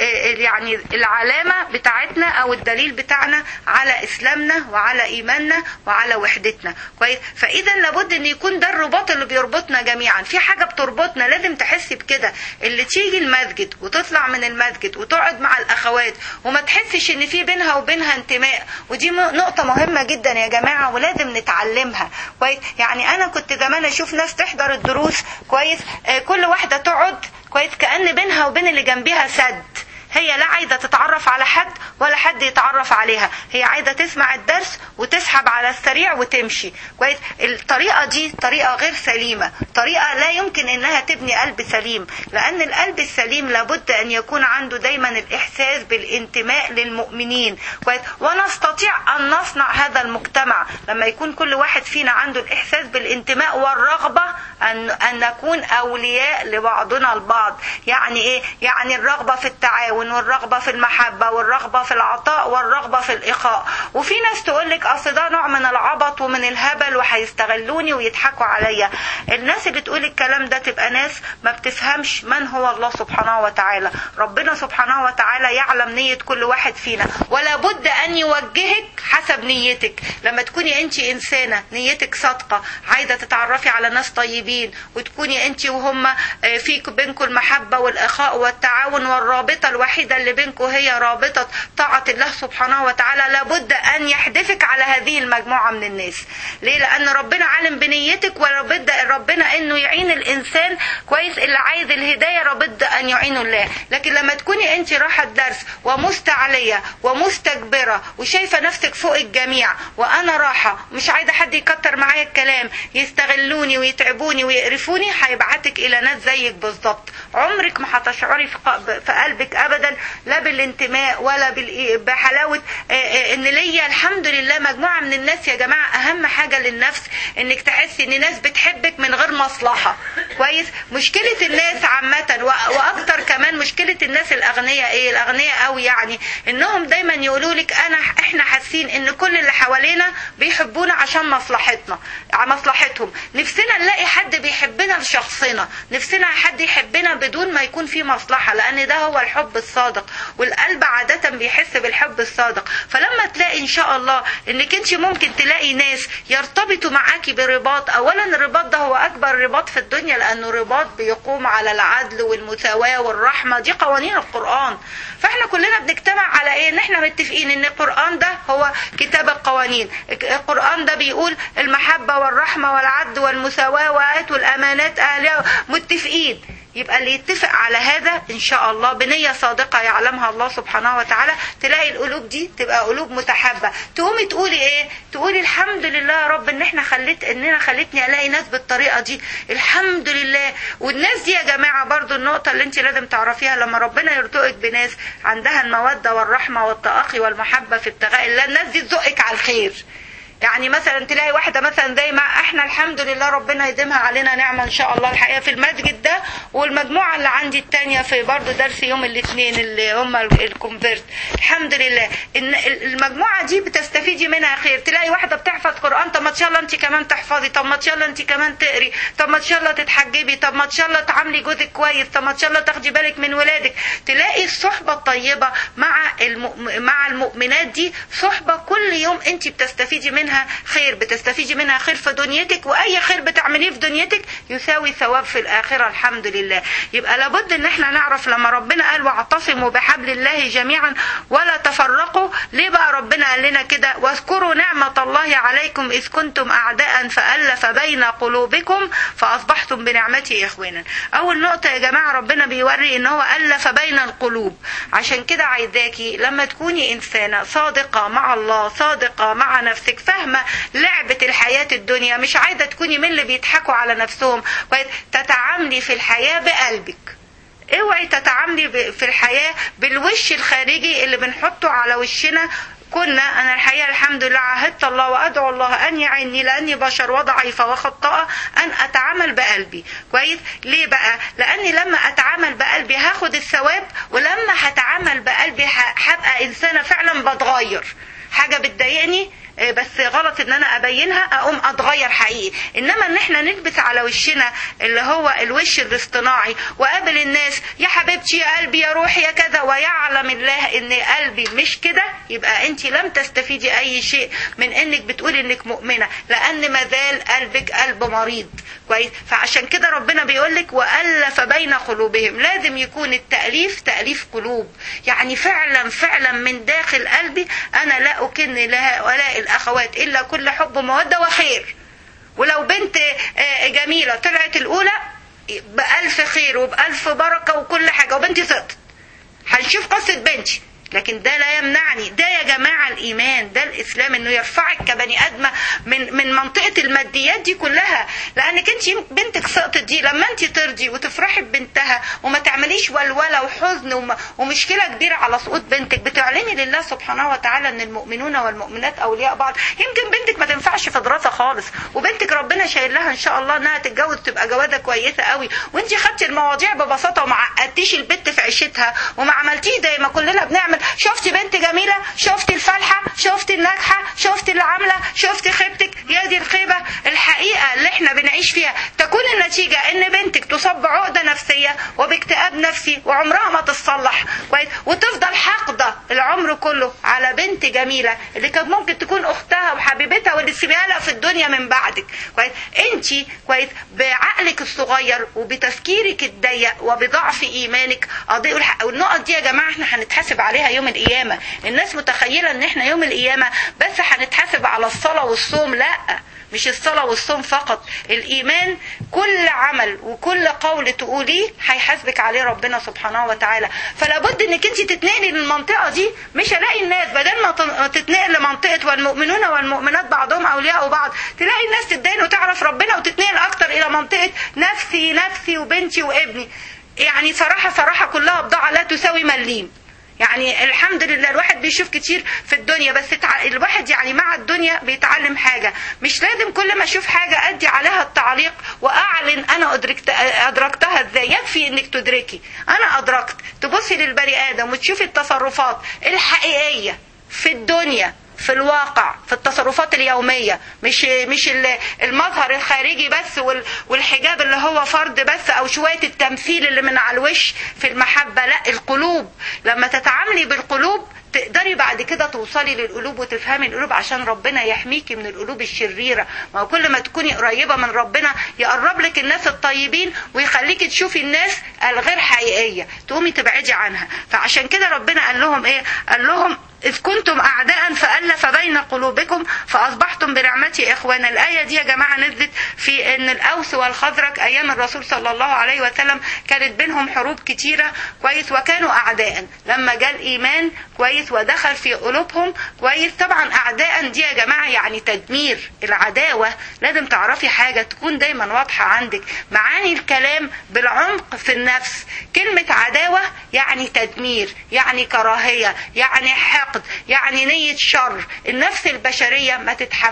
يعني العلامه بتاعتنا او الدليل بتاعنا على اسلامنا وعلى ايماننا وعلى وحدتنا كويس فاذا لابد ان يكون ده الرباط اللي بيربطنا جميعا في حاجه بتربطنا لازم تحسي بكده اللي تيجي المسجد وتطلع من المسجد وتقعد مع الاخوات وما تحسش ان في بينها وبينها انتماء ودي نقطه مهمه جدا يا جماعه ولازم نتعلمها كويس يعني انا كنت زمان اشوف ناس تحضر الدروس كويس آه كل واحده تقعد كويس كان بينها وبين اللي جنبها سد هي لا عايزه تتعرف على حد ولا حد يتعرف عليها هي عايزه تسمع الدرس وتسحب على السريع وتمشي كويس الطريقه دي طريقه غير سليمه طريقه لا يمكن انها تبني قلب سليم لان القلب السليم لابد ان يكون عنده دايما الاحساس بالانتماء للمؤمنين كويس ونستطيع ان نصنع هذا المجتمع لما يكون كل واحد فينا عنده الاحساس بالانتماء والرغبه ان ان نكون اولياء لبعضنا البعض يعني ايه يعني الرغبه في التعاون التعاون والرغبة في المحبة والرغبة في العطاء والرغبة في الإخاء وفي ناس تقول لك أصل ده نوع من العبط ومن الهبل وهيستغلوني ويضحكوا عليا الناس اللي تقول الكلام ده تبقى ناس ما بتفهمش من هو الله سبحانه وتعالى ربنا سبحانه وتعالى يعلم نية كل واحد فينا ولا بد أن يوجهك حسب نيتك لما تكوني أنت إنسانة نيتك صادقة عايزة تتعرفي على ناس طيبين وتكوني أنت وهم فيك بينكم المحبة والإخاء والتعاون والرابطة الوحيدة اللي بينكم هي رابطة طاعة الله سبحانه وتعالى لابد أن يحدفك على هذه المجموعة من الناس ليه لأن ربنا عالم بنيتك ولابد ربنا أنه يعين الإنسان كويس اللي عايز الهداية لابد أن يعينه الله لكن لما تكوني أنت رايحة الدرس ومستعلية ومستكبرة وشايفة نفسك فوق الجميع وأنا راحة مش عايزة حد يكتر معايا الكلام يستغلوني ويتعبوني ويقرفوني هيبعتك إلى ناس زيك بالظبط عمرك ما هتشعري في قلبك ابدا لا بالانتماء ولا بحلاوه ان ليا الحمد لله مجموعه من الناس يا جماعه اهم حاجه للنفس انك تحسي ان ناس بتحبك من غير مصلحه كويس مشكله الناس عامه واكتر كمان مشكله الناس الاغنياء ايه الاغنياء قوي يعني انهم دايما يقولوا لك انا احنا حاسين ان كل اللي حوالينا بيحبونا عشان مصلحتنا مصلحتهم نفسنا نلاقي حد بيحبنا لشخصنا نفسنا حد يحبنا بدون ما يكون في مصلحه لان ده هو الحب الصادق والقلب عادة بيحس بالحب الصادق فلما تلاقي ان شاء الله انك انت ممكن تلاقي ناس يرتبطوا معاكي برباط اولا الرباط ده هو اكبر رباط في الدنيا لانه رباط بيقوم على العدل والمساواة والرحمة دي قوانين القرآن فاحنا كلنا بنجتمع على ايه ان احنا متفقين ان القرآن ده هو كتاب القوانين القرآن ده بيقول المحبة والرحمة والعدل والمساواة وآتوا الامانات اهلها متفقين يبقى اللي يتفق على هذا ان شاء الله بنية صادقة يعلمها الله سبحانه وتعالى تلاقي القلوب دي تبقى قلوب متحبة تقومي تقولي ايه تقولي الحمد لله يا رب ان احنا خليت اننا خلتني الاقي ناس بالطريقة دي الحمد لله والناس دي يا جماعة برضو النقطة اللي انت لازم تعرفيها لما ربنا يرزقك بناس عندها المودة والرحمة والتأخي والمحبة في ابتغاء الله الناس دي تزقك على الخير يعني مثلا تلاقي واحده مثلا زي ما احنا الحمد لله ربنا يديمها علينا نعمه ان شاء الله الحقيقه في المسجد ده والمجموعه اللي عندي التانية في برضه درس يوم الاثنين اللي هم الكونفرت الحمد لله ان المجموعه دي بتستفيدي منها خير تلاقي واحده بتحفظ قران طب ما ان شاء الله انت كمان تحفظي طب ما ان شاء الله انت كمان تقري طب ما ان شاء الله تتحجبي طب ما ان شاء الله تعاملي جوزك كويس طب ما ان شاء الله تاخدي بالك من ولادك تلاقي الصحبه الطيبه مع الم... مع المؤمنات دي صحبه كل يوم انت بتستفيدي منها خير بتستفيدي منها خير في دنيتك واي خير بتعمليه في دنيتك يساوي ثواب في الاخره الحمد لله يبقى لابد ان احنا نعرف لما ربنا قال واعتصموا بحبل الله جميعا ولا تفرقوا ليه بقى ربنا قال لنا كده واذكروا نعمه الله عليكم اذ كنتم اعداء فالف بين قلوبكم فاصبحتم بنعمته اخوانا اول نقطه يا جماعه ربنا بيوري ان هو الف بين القلوب عشان كده عايزاكي لما تكوني انسانه صادقه مع الله صادقه مع نفسك فاهمه لعبه الحياه الدنيا مش عايزه تكوني من اللي بيضحكوا على نفسهم تتعاملي في الحياه بقلبك اوعي تتعاملي في الحياه بالوش الخارجي اللي بنحطه على وشنا كنا انا الحقيقه الحمد لله عهدت الله وادعو الله ان يعيني لاني بشر وضعيفه وخطاءه ان اتعامل بقلبي كويس ليه بقى لاني لما اتعامل بقلبي هاخد الثواب ولما هتعامل بقلبي هبقى انسانه فعلا بتغير حاجه بتضايقني بس غلط ان انا ابينها اقوم اتغير حقيقي انما ان احنا نلبس على وشنا اللي هو الوش الاصطناعي وقابل الناس يا حبيبتي يا قلبي يا روحي يا كذا ويعلم الله ان قلبي مش كده يبقى انت لم تستفيدي اي شيء من انك بتقولي انك مؤمنه لان ما زال قلبك قلب مريض كويس فعشان كده ربنا بيقول لك والف بين قلوبهم لازم يكون التاليف تاليف قلوب يعني فعلا فعلا من داخل قلبي انا لا اكن لهؤلاء الاخوات الا كل حب وموده وخير ولو بنت جميله طلعت الاولى بألف خير وبألف بركه وكل حاجه وبنتي سقطت هنشوف قصه بنتي لكن ده لا يمنعني ده يا جماعة الإيمان ده الإسلام إنه يرفعك كبني آدمة من من منطقة الماديات دي كلها لأنك أنت بنتك سقطت دي لما أنت ترضي وتفرحي ببنتها وما تعمليش ولولة وحزن ومشكلة كبيرة على سقوط بنتك بتعلني لله سبحانه وتعالى إن المؤمنون والمؤمنات أولياء بعض يمكن بنتك ما تنفعش في دراسة خالص وبنتك ربنا شايل لها إن شاء الله إنها تتجوز تبقى جوازة كويسة قوي وأنت خدتي المواضيع ببساطة وما عقدتيش البت في عيشتها وما عملتيش زي ما كلنا بنعمل شفتي بنت جميلة شفتي الفالحة شفتي الناجحة شفتي اللي عاملة شفتي خيبتك يا دي الخيبة الحقيقة اللي احنا بنعيش فيها تكون النتيجة ان بنتك تصاب بعقدة نفسية وباكتئاب نفسي وعمرها ما تتصلح كويس وتفضل حاقدة العمر كله على بنت جميلة اللي كانت ممكن تكون اختها وحبيبتها واللي تسيبيها لها في الدنيا من بعدك كويس انت كويس بعقلك الصغير وبتفكيرك الضيق وبضعف ايمانك قضيه الحق والنقط دي يا جماعه احنا هنتحاسب عليها يوم القيامه الناس متخيله ان احنا يوم القيامه بس هنتحاسب على الصلاه والصوم لا مش الصلاة والصوم فقط الإيمان كل عمل وكل قول تقوليه هيحاسبك عليه ربنا سبحانه وتعالى فلا بد انك انت تتنقلي للمنطقة دي مش هلاقي الناس بدل ما تتنقل لمنطقة والمؤمنون والمؤمنات بعضهم أولياء بعض تلاقي الناس تتدين وتعرف ربنا وتتنقل أكتر إلى منطقة نفسي نفسي وبنتي وابني يعني صراحة صراحة كلها بضاعة لا تساوي مليم يعني الحمد لله الواحد بيشوف كتير في الدنيا بس تع... الواحد يعني مع الدنيا بيتعلم حاجة مش لازم كل ما اشوف حاجة ادي عليها التعليق واعلن انا أدركت... ادركتها ازاي يكفي انك تدركي انا ادركت تبصي للبني ادم وتشوفي التصرفات الحقيقية في الدنيا في الواقع في التصرفات اليوميه مش مش المظهر الخارجي بس والحجاب اللي هو فرض بس او شويه التمثيل اللي من على الوش في المحبه لا القلوب لما تتعاملي بالقلوب تقدري بعد كده توصلي للقلوب وتفهمي القلوب عشان ربنا يحميكي من القلوب الشريره ما هو كل ما تكوني قريبه من ربنا يقرب لك الناس الطيبين ويخليكي تشوفي الناس الغير حقيقيه تقومي تبعدي عنها فعشان كده ربنا قال لهم ايه قال لهم إذ كنتم أعداء فألف بين قلوبكم فأصبحتم بنعمتي إخوانا الآية دي يا جماعة نزلت في أن الأوس والخزرج أيام الرسول صلى الله عليه وسلم كانت بينهم حروب كتيرة كويس وكانوا أعداء لما جاء الإيمان كويس ودخل في قلوبهم كويس طبعا أعداء دي يا جماعة يعني تدمير العداوة لازم تعرفي حاجة تكون دايما واضحة عندك معاني الكلام بالعمق في النفس كلمة عداوة يعني تدمير يعني كراهية يعني حق حقد يعني نية شر النفس البشرية ما تتحمل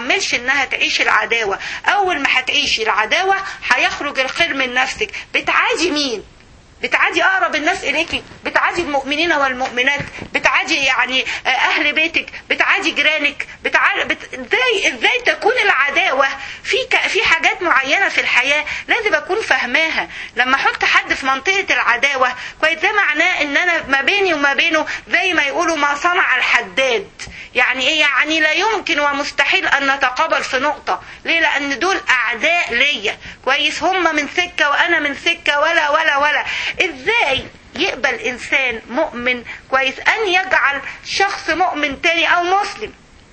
تتحملش انها تعيش العداوة اول ما هتعيشي العداوة هيخرج الخير من نفسك بتعادي مين بتعادي اقرب الناس اليكي بتعادي المؤمنين والمؤمنات بتعادي يعني اهل بيتك بتعادي جيرانك بتعادي بت... ازاي ازاي تكون العداوه في ك... في حاجات معينه في الحياه لازم اكون فاهماها لما احط حد في منطقه العداوه كويس ده معناه ان انا ما بيني وما بينه زي ما يقولوا ما صنع الحداد يعني ايه يعني لا يمكن ومستحيل ان نتقابل في نقطه ليه لان دول اعداء ليا كويس هم من سكه وانا من سكه ولا ولا ولا ازاي يقبل انسان مؤمن كويس ان يجعل شخص مؤمن تاني او مسلم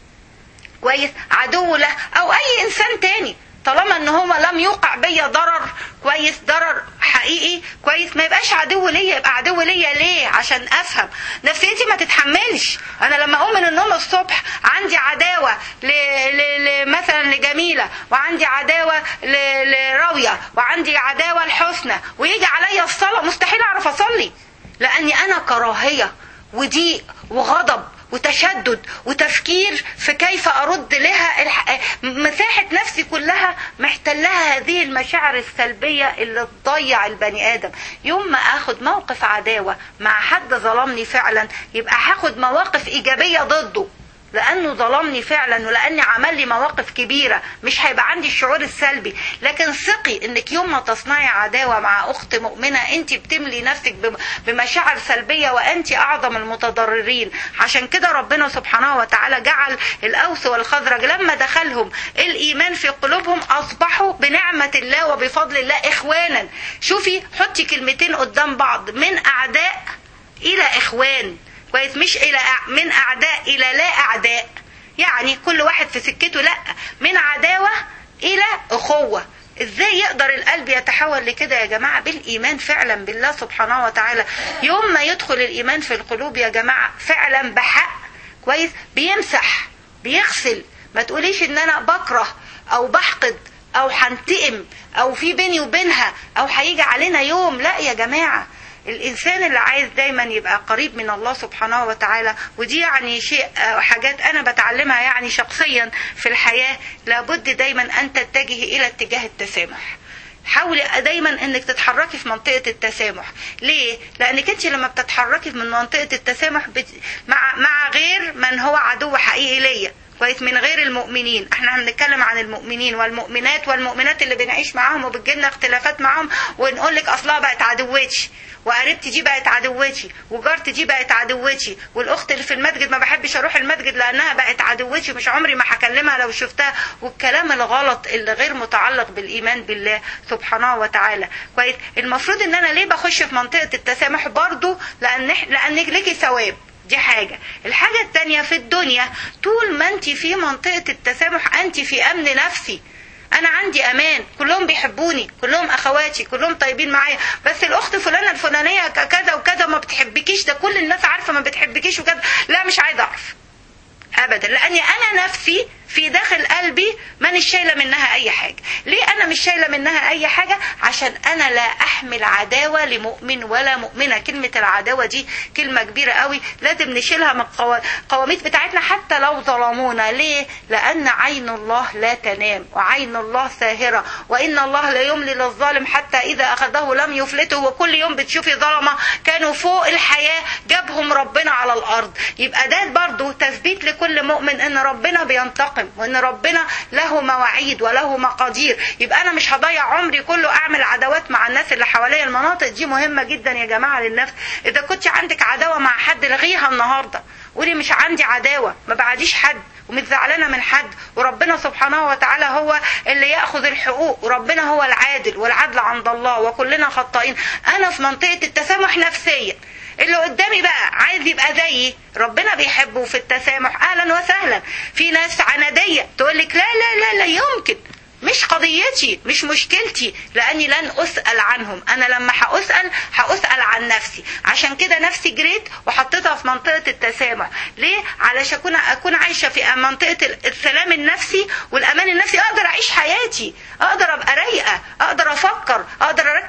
كويس عدو له او اي انسان تاني طالما ان هو لم يوقع بيا ضرر كويس ضرر حقيقي كويس ما يبقاش عدو ليا يبقى عدو ليا ليه عشان افهم نفسيتي ما تتحملش انا لما اقوم من النوم الصبح عندي عداوه ل... ل... ل... مثلا لجميله وعندي عداوه ل... لراويه وعندي عداوه لحسنى ويجي عليا الصلاه مستحيل اعرف اصلي لاني انا كراهيه وضيق وغضب وتشدد وتفكير في كيف ارد لها الح... مساحه نفسي كلها محتلها هذه المشاعر السلبيه اللي تضيع البني ادم يوم ما اخد موقف عداوه مع حد ظلمني فعلا يبقى هاخد مواقف ايجابيه ضده لانه ظلمني فعلا ولاني عمل لي مواقف كبيره مش هيبقى عندي الشعور السلبي لكن ثقي انك يوم ما تصنعي عداوه مع اخت مؤمنه انت بتملي نفسك بمشاعر سلبيه وانت اعظم المتضررين عشان كده ربنا سبحانه وتعالى جعل الاوس والخزرج لما دخلهم الايمان في قلوبهم اصبحوا بنعمه الله وبفضل الله اخوانا شوفي حطي كلمتين قدام بعض من اعداء الى اخوان كويس مش الى من اعداء الى لا اعداء يعني كل واحد في سكته لا من عداوه الى اخوه ازاي يقدر القلب يتحول لكده يا جماعه بالايمان فعلا بالله سبحانه وتعالى يوم ما يدخل الايمان في القلوب يا جماعه فعلا بحق كويس بيمسح بيغسل ما تقوليش ان انا بكره او بحقد او هنتقم او في بيني وبينها او هيجي علينا يوم لا يا جماعه الانسان اللي عايز دايما يبقى قريب من الله سبحانه وتعالى ودي يعني شيء حاجات انا بتعلمها يعني شخصيا في الحياه لابد دايما ان تتجهي الى اتجاه التسامح حاولي دايما انك تتحركي في منطقه التسامح ليه لانك انت لما بتتحركي من منطقه التسامح بت... مع مع غير من هو عدو حقيقي ليا كويس من غير المؤمنين احنا هنتكلم عن المؤمنين والمؤمنات والمؤمنات اللي بنعيش معاهم وبتجيلنا اختلافات معاهم ونقول لك اصلها بقت عدوتي وقريبتي دي بقت عدوتي وجارتي دي بقت عدوتي والاخت اللي في المسجد ما بحبش اروح المسجد لانها بقت عدوتي مش عمري ما هكلمها لو شفتها والكلام الغلط اللي غير متعلق بالايمان بالله سبحانه وتعالى كويس المفروض ان انا ليه بخش في منطقه التسامح برضو لان لانك ليكي ثواب دي حاجة الحاجة التانية في الدنيا طول ما انت في منطقة التسامح انت في امن نفسي انا عندي امان كلهم بيحبوني كلهم اخواتي كلهم طيبين معايا بس الاخت فلانه الفلانيه كذا وكذا ما بتحبكيش ده كل الناس عارفه ما بتحبكيش وكذا لا مش عايزه اعرف ابدا لاني انا نفسي في داخل قلبي مانيش شايله منها اي حاجه ليه انا مش شايله منها اي حاجه عشان انا لا احمل عداوه لمؤمن ولا مؤمنه كلمه العداوه دي كلمه كبيره قوي لازم نشيلها من القواميس بتاعتنا حتى لو ظلمونا ليه لان عين الله لا تنام وعين الله ساهره وان الله لا يملي للظالم حتى اذا اخذه لم يفلته وكل يوم بتشوفي ظلمه كانوا فوق الحياه جابهم ربنا على الارض يبقى ده برضو تثبيت لكل مؤمن ان ربنا بينتقم وان ربنا له مواعيد وله مقادير يبقى انا مش هضيع عمري كله اعمل عداوات مع الناس اللي حواليا المناطق دي مهمه جدا يا جماعه للنفس اذا كنت عندك عداوه مع حد لغيها النهارده قولي مش عندي عداوه ما بعديش حد ومش زعلانه من حد وربنا سبحانه وتعالى هو اللي ياخذ الحقوق وربنا هو العادل والعدل عند الله وكلنا خطائين انا في منطقه التسامح نفسيا اللي قدامي بقى عايز يبقى زيي ربنا بيحبه في التسامح اهلا وسهلا في ناس عناديه تقول لك لا لا لا لا يمكن مش قضيتي مش مشكلتي لاني لن اسال عنهم انا لما هاسال هاسال عن نفسي عشان كده نفسي جريت وحطيتها في منطقه التسامح ليه علشان اكون اكون عايشه في منطقه السلام النفسي والامان النفسي اقدر اعيش حياتي اقدر ابقى رايقه اقدر افكر اقدر اركز على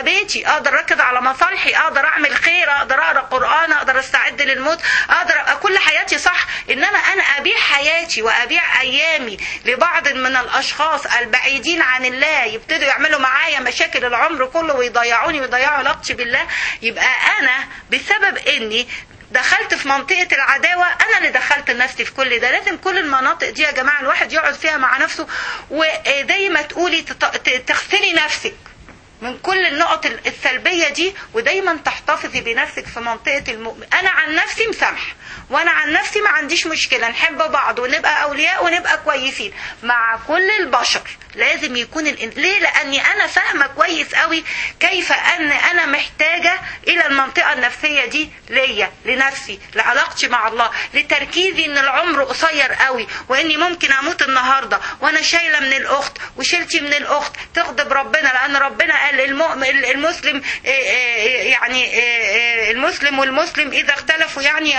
بيتي اقدر اركز على مصالحي اقدر اعمل خير اقدر اقرا قران اقدر استعد للموت اقدر أبقى كل حياتي صح انما انا ابيع حياتي وابيع ايامي لبعض من الاشخاص البعيدين عن الله يبتدوا يعملوا معايا مشاكل العمر كله ويضيعوني ويضيعوا علاقتي بالله يبقى انا بسبب اني دخلت في منطقة العداوة أنا اللي دخلت نفسي في كل ده لازم كل المناطق دي يا جماعة الواحد يقعد فيها مع نفسه وزي ما تقولي تط- ت- تغسلي نفسك من كل النقط السلبية دي ودايما تحتفظي بنفسك في منطقة المؤمن أنا عن نفسي مسامحة وأنا عن نفسي ما عنديش مشكلة نحب بعض ونبقى أولياء ونبقى كويسين مع كل البشر لازم يكون الإن... ليه لأني أنا فاهمة كويس قوي كيف أن أنا محتاجة إلى المنطقة النفسية دي ليا لنفسي لعلاقتي مع الله لتركيزي إن العمر قصير قوي وإني ممكن أموت النهاردة وأنا شايلة من الأخت وشلتي من الأخت تغضب ربنا لأن ربنا قال المؤمن المسلم إيه إيه يعني إيه المسلم والمسلم إذا اختلفوا يعني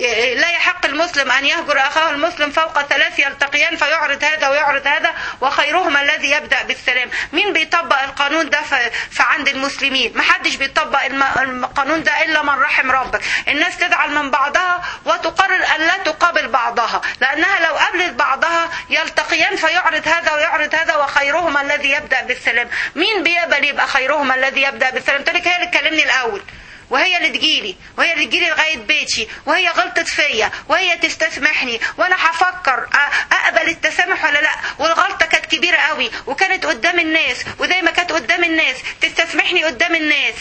لا يحق المسلم أن يهجر أخاه المسلم فوق ثلاث يلتقيان فيعرض هذا ويعرض هذا وخيرهما الذي يبدأ بالسلام مين بيطبق القانون ده ف- فعند المسلمين محدش بيطبق الم- القانون ده إلا من رحم ربك الناس تزعل من بعضها وتقرر أن لا تقابل بعضها لأنها لو قابلت بعضها يلتقيان فيعرض هذا ويعرض هذا وخيرهما الذي يبدأ بالسلام مين بيقبل يبقى خيرهما الذي يبدأ بالسلام تقول لك هي اللي تكلمني الأول وهي اللي تجيلي وهي اللي تجيلي لغايه بيتي وهي غلطت فيا وهي تستسمحني وانا هفكر أ- اقبل التسامح ولا لا والغلطه كانت كبيره قوي وكانت قدام الناس وزي ما كانت قدام الناس تستسمحني قدام الناس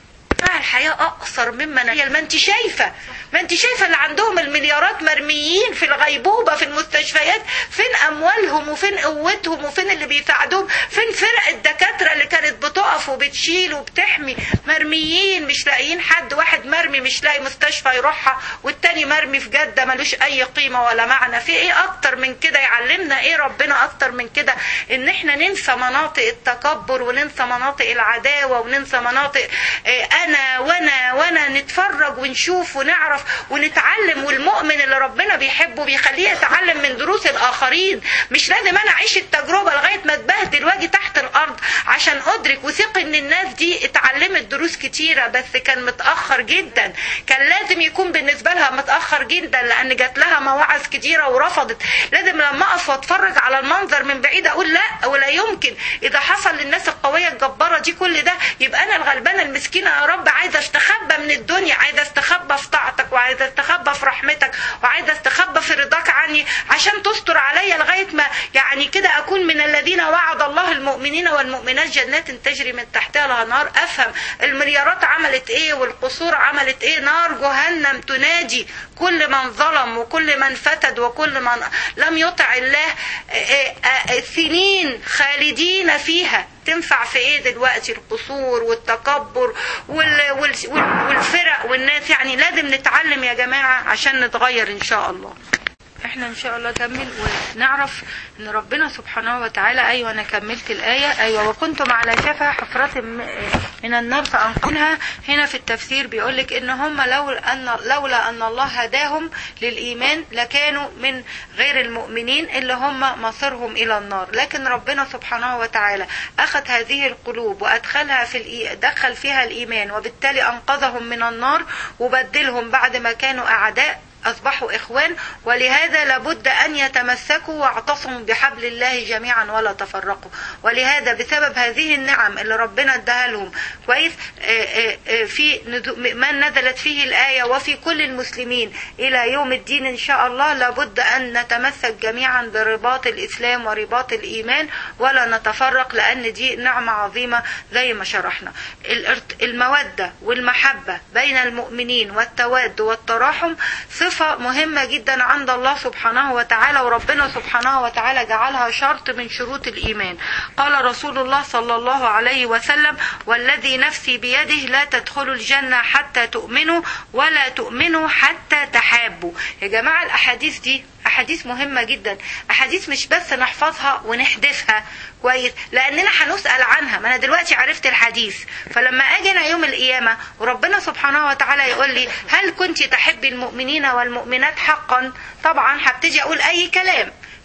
آه الحياة أقصر مما نتخيل ما أنت شايفة ما أنت شايفة اللي عندهم المليارات مرميين في الغيبوبة في المستشفيات فين أموالهم وفين قوتهم وفين اللي بيساعدوهم فين فرق الدكاترة اللي كانت بتقف وبتشيل وبتحمي مرميين مش لاقيين حد واحد مرمي مش لاقي مستشفى يروحها والتاني مرمي في جدة ملوش أي قيمة ولا معنى في إيه أكتر من كده يعلمنا إيه ربنا أكتر من كده إن إحنا ننسى مناطق التكبر وننسى مناطق العداوة وننسى مناطق آه، أنا وأنا وأنا نتفرج ونشوف ونعرف ونتعلم والمؤمن اللي ربنا بيحبه بيخليه يتعلم من دروس الآخرين مش لازم أنا أعيش التجربة لغاية ما اتبهدل واجي تحت الأرض عشان أدرك وثق إن الناس دي اتعلمت دروس كتيرة بس كان متأخر جدا كان لازم يكون بالنسبة لها متأخر جدا لأن جات لها مواعظ كتيرة ورفضت لازم لما أقف وأتفرج على المنظر من بعيد أقول لا ولا يمكن إذا حصل للناس القوية الجبارة دي كل ده يبقى أنا الغلبانة المسكينة يا رب عايزة استخبى من الدنيا عايزة استخبى في طاعتك وعايزة استخبى في رحمتك وعايزة استخبى في رضاك عني عشان تستر عليا لغاية ما يعني كده أكون من الذين وعد الله المؤمنين والمؤمنات جنات تجري من تحتها الأنهار أفهم المليارات عملت إيه والقصور عملت إيه نار جهنم تنادي كل من ظلم وكل من فتد وكل من لم يطع الله آه، آه، سنين خالدين فيها تنفع في ايه دلوقتي القصور والتكبر وال وال وال- والفرق والناس يعني لازم نتعلم يا جماعة عشان نتغير ان شاء الله احنا ان شاء الله نكمل ونعرف ان ربنا سبحانه وتعالى ايوه انا كملت الايه ايوه وكنتم على شفا حفره م- من النار فانقذها هنا في التفسير بيقول لك ان هم لولا ان لولا ان الله هداهم للايمان لكانوا من غير المؤمنين اللي هم مصيرهم الى النار لكن ربنا سبحانه وتعالى اخذ هذه القلوب وادخلها في الإي... دخل فيها الايمان وبالتالي انقذهم من النار وبدلهم بعد ما كانوا اعداء أصبحوا إخوان ولهذا لابد أن يتمسكوا واعتصموا بحبل الله جميعا ولا تفرقوا ولهذا بسبب هذه النعم اللي ربنا اداها لهم كويس آه، آه، آه، في نزو- من نزلت فيه الآية وفي كل المسلمين إلى يوم الدين إن شاء الله لابد أن نتمسك جميعا برباط الإسلام ورباط الإيمان ولا نتفرق لأن دي نعمة عظيمة زي ما شرحنا الارت- المودة والمحبة بين المؤمنين والتواد والتراحم صفة مهمة جدا عند الله سبحانه وتعالى وربنا سبحانه وتعالى جعلها شرط من شروط الإيمان قال رسول الله صلى الله عليه وسلم والذي نفسي بيده لا تدخلوا الجنة حتى تؤمنوا ولا تؤمنوا حتى تحابوا يا جماعة الأحاديث دي أحاديث مهمة جدا أحاديث مش بس نحفظها ونحدثها كويس لأننا هنسأل عنها ما أنا دلوقتي عرفت الحديث فلما أجي أنا يوم القيامة وربنا سبحانه وتعالى يقول لي هل كنت تحبي المؤمنين والمؤمنات حقا طبعا هبتدي أقول أي كلام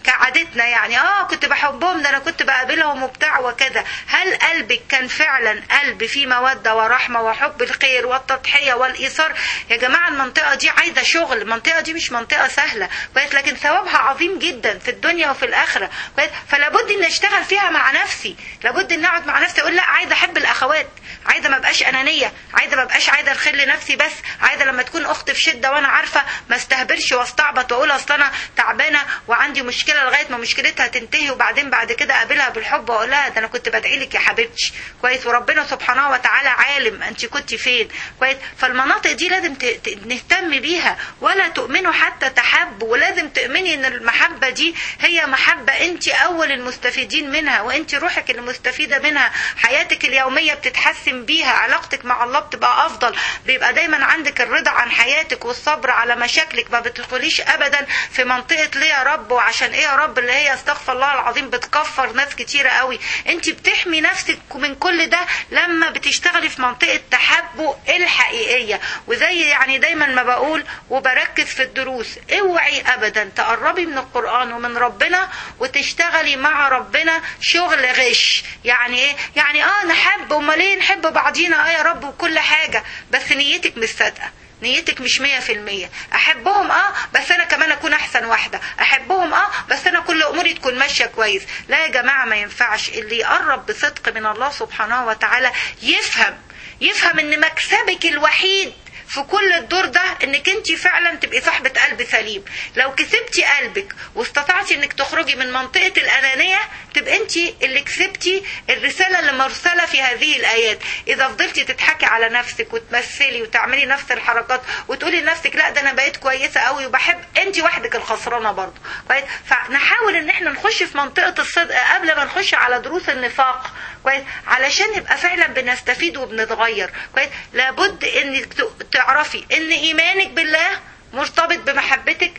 كعادتنا يعني اه كنت بحبهم ده انا كنت بقابلهم وبتاع وكذا هل قلبك كان فعلا قلب فيه موده ورحمه وحب الخير والتضحيه والايثار يا جماعه المنطقه دي عايزه شغل المنطقه دي مش منطقه سهله كويس لكن ثوابها عظيم جدا في الدنيا وفي الاخره كويس فلابد ان اشتغل فيها مع نفسي لابد ان اقعد مع نفسي اقول لا عايزه احب الاخوات عايزه ما ابقاش انانيه عايزه ما ابقاش عايزه الخير لنفسي بس عايزه لما تكون اخت في شده وانا عارفه ما استهبلش واستعبط واقول اصل انا تعبانه وعندي مشكله لغايه ما مشكلتها تنتهي وبعدين بعد كده اقابلها بالحب واقول لها ده انا كنت بدعي لك يا حبيبتي كويس وربنا سبحانه وتعالى عالم انت كنت فين كويس فالمناطق دي لازم ت... ت... نهتم بيها ولا تؤمنوا حتى تحبوا ولازم تؤمني ان المحبه دي هي محبه انت اول المستفيدين منها وانت روحك المستفيده منها حياتك اليوميه بتتحسن بيها علاقتك مع الله بتبقى افضل بيبقى دايما عندك الرضا عن حياتك والصبر على مشاكلك ما بتدخليش ابدا في منطقه ليه يا رب وعشان ايه يا رب اللي هي استغفر الله العظيم بتكفر ناس كتيره قوي انت بتحمي نفسك من كل ده لما بتشتغلي في منطقه تحبه الحقيقيه وزي يعني دايما ما بقول وبركز في الدروس اوعي ابدا تقربي من القران ومن ربنا وتشتغلي مع ربنا شغل غش يعني ايه يعني اه نحب امال ليه نحب بعضينا اه يا رب وكل حاجه بس نيتك مش صادقه نيتك مش مية في المية أحبهم اه بس أنا كمان أكون أحسن واحدة أحبهم اه بس أنا كل أموري تكون ماشية كويس لا يا جماعة ما ينفعش اللي يقرب بصدق من الله سبحانه وتعالى يفهم يفهم ان مكسبك الوحيد في كل الدور ده انك انت فعلا تبقي صاحبة قلب سليم لو كسبتي قلبك واستطعتي انك تخرجي من منطقة الانانية تبقى انت اللي كسبتي الرسالة اللي مرسلة في هذه الايات اذا فضلتي تضحكي على نفسك وتمثلي وتعملي نفس الحركات وتقولي لنفسك لا ده انا بقيت كويسة قوي وبحب انت وحدك الخسرانة برضه كويس فنحاول ان احنا نخش في منطقة الصدق قبل ما نخش على دروس النفاق كويس علشان نبقى فعلا بنستفيد وبنتغير كويس لابد انك تعرفي ان ايمانك بالله مرتبط بمحبتك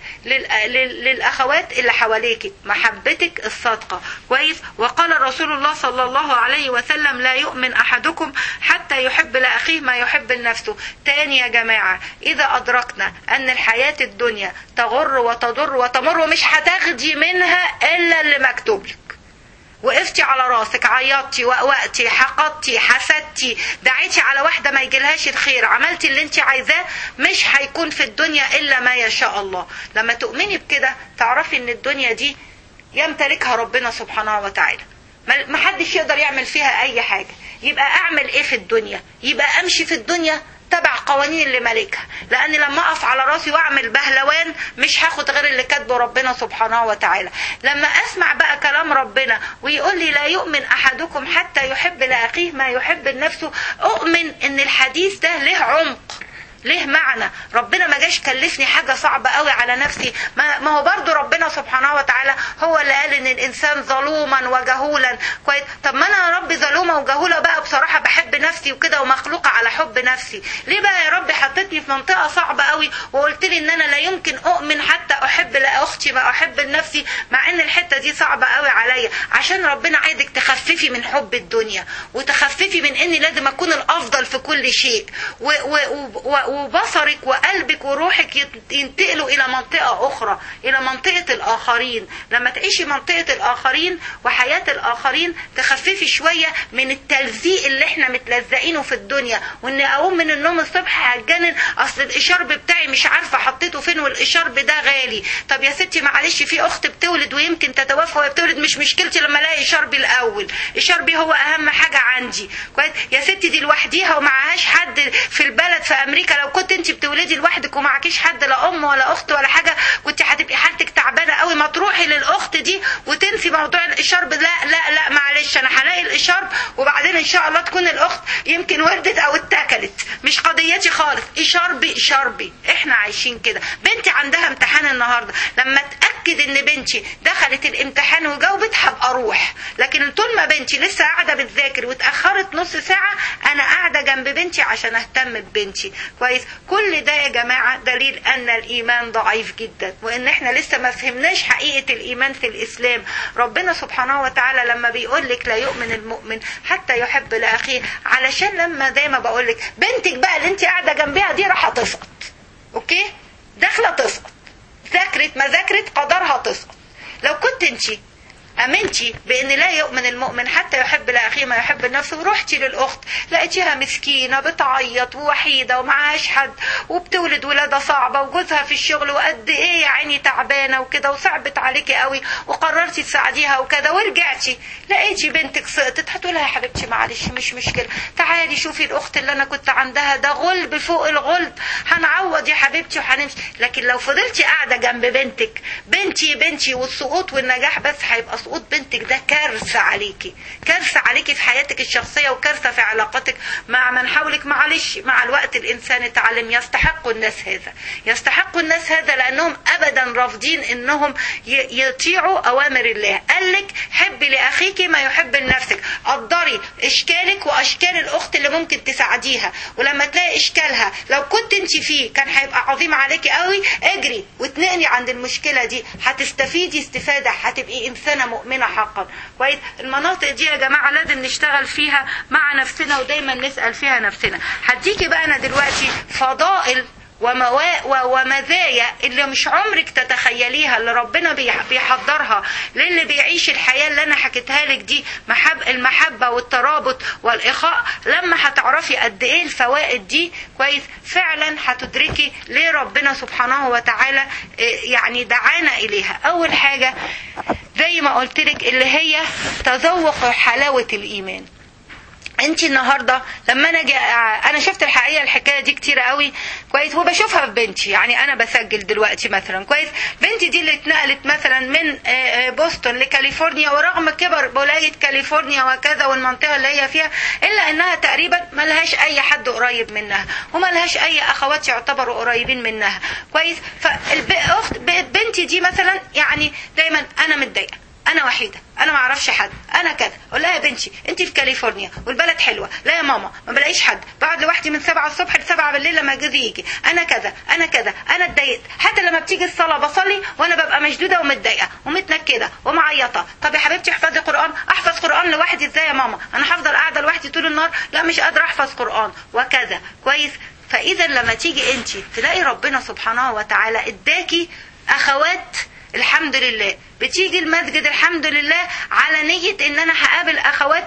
للاخوات اللي حواليك محبتك الصادقه كويس وقال رسول الله صلى الله عليه وسلم لا يؤمن احدكم حتى يحب لاخيه ما يحب لنفسه تاني يا جماعه اذا ادركنا ان الحياه الدنيا تغر وتضر وتمر ومش هتاخدي منها الا اللي مكتوب لك وقفتي على راسك عيطتي وقوقتي حقدتي حسدتي دعيتي على واحده ما يجيلهاش الخير عملتي اللي انت عايزاه مش هيكون في الدنيا الا ما يشاء الله لما تؤمني بكده تعرفي ان الدنيا دي يمتلكها ربنا سبحانه وتعالى ما حدش يقدر يعمل فيها اي حاجه يبقى اعمل ايه في الدنيا يبقى امشي في الدنيا تبع قوانين اللي مالكها لان لما اقف على راسي واعمل بهلوان مش هاخد غير اللي كاتبه ربنا سبحانه وتعالى لما اسمع بقى كلام ربنا ويقول لي لا يؤمن احدكم حتى يحب لاخيه ما يحب لنفسه اؤمن ان الحديث ده له عمق ليه معنى ربنا ما جاش كلفني حاجة صعبة قوي على نفسي ما, ما هو برضو ربنا سبحانه وتعالى هو اللي قال ان الانسان ظلوما وجهولا كويس طب ما انا يا رب ظلومة وجهولة بقى بصراحة بحب نفسي وكده ومخلوقة على حب نفسي ليه بقى يا رب حطيتني في منطقة صعبة قوي وقلت لي ان انا لا يمكن اؤمن حتى احب لاختي ما احب لنفسي مع ان الحتة دي صعبة قوي عليا عشان ربنا عايزك تخففي من حب الدنيا وتخففي من اني لازم اكون الافضل في كل شيء و و و وبصرك وقلبك وروحك ينتقلوا الى منطقة اخرى الى منطقة الاخرين لما تعيشي منطقة الاخرين وحياة الاخرين تخففي شوية من التلزيق اللي احنا متلزقينه في الدنيا وان اقوم من النوم الصبح هتجنن اصل الاشارب بتاعي مش عارفة حطيته فين والاشارب ده غالي طب يا ستي معلش في اخت بتولد ويمكن تتوفى وهي بتولد مش مشكلتي لما الاقي شربي الاول شربي هو اهم حاجة عندي كويس يا ستي دي لوحديها ومعهاش حد في البلد في امريكا لو كنت انت بتولدي لوحدك ومعكيش حد لا ام ولا اخت ولا حاجه كنت هتبقي حالتك تعبانه قوي ما تروحي للاخت دي وتنسي موضوع الاشارب لا لا لا معلش انا هلاقي الاشارب وبعدين ان شاء الله تكون الاخت يمكن وردت او اتكلت مش قضيتي خالص اشاربي اشاربي احنا عايشين كده بنتي عندها امتحان النهارده لما اتاكد ان بنتي دخلت الامتحان وجاوبت هبقى اروح لكن طول ما بنتي لسه قاعده بتذاكر واتاخرت نص ساعه انا قاعده جنب بنتي عشان اهتم ببنتي كويس كل ده يا جماعة دليل أن الإيمان ضعيف جدا وإن إحنا لسه ما فهمناش حقيقة الإيمان في الإسلام ربنا سبحانه وتعالى لما بيقول لك لا يؤمن المؤمن حتى يحب لأخيه علشان لما زي ما بقول لك بنتك بقى اللي أنت قاعدة جنبها دي راح تسقط أوكي داخلة تسقط ذاكرت ما ذاكرت قدرها تسقط لو كنت انت امنتي بان لا يؤمن المؤمن حتى يحب لاخيه ما يحب لنفسه ورحتي للاخت لقيتيها مسكينه بتعيط ووحيده ومعهاش حد وبتولد ولاده صعبه وجوزها في الشغل وقد ايه يا عيني تعبانه وكده وصعبت عليكي قوي وقررتي تساعديها وكده ورجعتي لقيتي بنتك سقطت هتقولها يا حبيبتي معلش مش مشكله تعالي شوفي الاخت اللي انا كنت عندها ده غلب فوق الغلب هنعوض يا حبيبتي وهنمشي لكن لو فضلتي قاعده جنب بنتك بنتي بنتي والسقوط والنجاح بس هيبقى سقوط بنتك ده كارثه عليكي كارثه عليكي في حياتك الشخصيه وكارثه في علاقتك مع من حولك معلش مع الوقت الانسان اتعلم يستحق الناس هذا يستحق الناس هذا لانهم ابدا رافضين انهم ي- يطيعوا اوامر الله قال لك حبي لاخيك ما يحب لنفسك قدري اشكالك واشكال الاخت اللي ممكن تساعديها ولما تلاقي اشكالها لو كنت انت فيه كان هيبقى عظيم عليكي قوي اجري واتنقلي عند المشكله دي هتستفيدي استفاده هتبقي انسانه مؤمنه حقا كويس المناطق دي يا جماعه لازم نشتغل فيها مع نفسنا ودايما نسال فيها نفسنا هديكي بقى انا دلوقتي فضائل وموا... و- ومزايا اللي مش عمرك تتخيليها اللي ربنا بيح- بيحضرها للي بيعيش الحياة اللي أنا حكيتها لك دي محب... المحبة والترابط والإخاء لما هتعرفي قد إيه الفوائد دي كويس فعلا هتدركي ليه ربنا سبحانه وتعالى إيه، يعني دعانا إليها أول حاجة زي ما قلت لك اللي هي تذوق حلاوة الإيمان انت النهارده لما انا جا انا شفت الحقيقه الحكايه دي كتير قوي كويس وبشوفها في بنتي يعني انا بسجل دلوقتي مثلا كويس بنتي دي اللي اتنقلت مثلا من آه، آه، بوسطن لكاليفورنيا ورغم كبر ولايه كاليفورنيا وكذا والمنطقه اللي هي فيها الا انها تقريبا ملهاش اي حد قريب منها وملهاش اي اخوات يعتبروا قريبين منها كويس فالاخت بنتي دي مثلا يعني دايما انا متضايقه انا وحيده انا ما اعرفش حد انا كذا اقول لها يا بنتي انت في كاليفورنيا والبلد حلوه لا يا ماما ما بلاقيش حد بقعد لوحدي من 7 الصبح ل 7 بالليل لما جوزي يجي انا كذا انا كذا انا اتضايقت حتى لما بتيجي الصلاه بصلي وانا ببقى مشدوده ومتضايقه ومتنكده ومعيطه طب يا حبيبتي احفظي قران احفظ قران لوحدي ازاي يا ماما انا هفضل قاعده لوحدي طول النهار لا مش قادره احفظ قران وكذا كويس فاذا لما تيجي انت تلاقي ربنا سبحانه وتعالى اداكي اخوات الحمد لله بتيجي المسجد الحمد لله على نية ان انا هقابل اخوات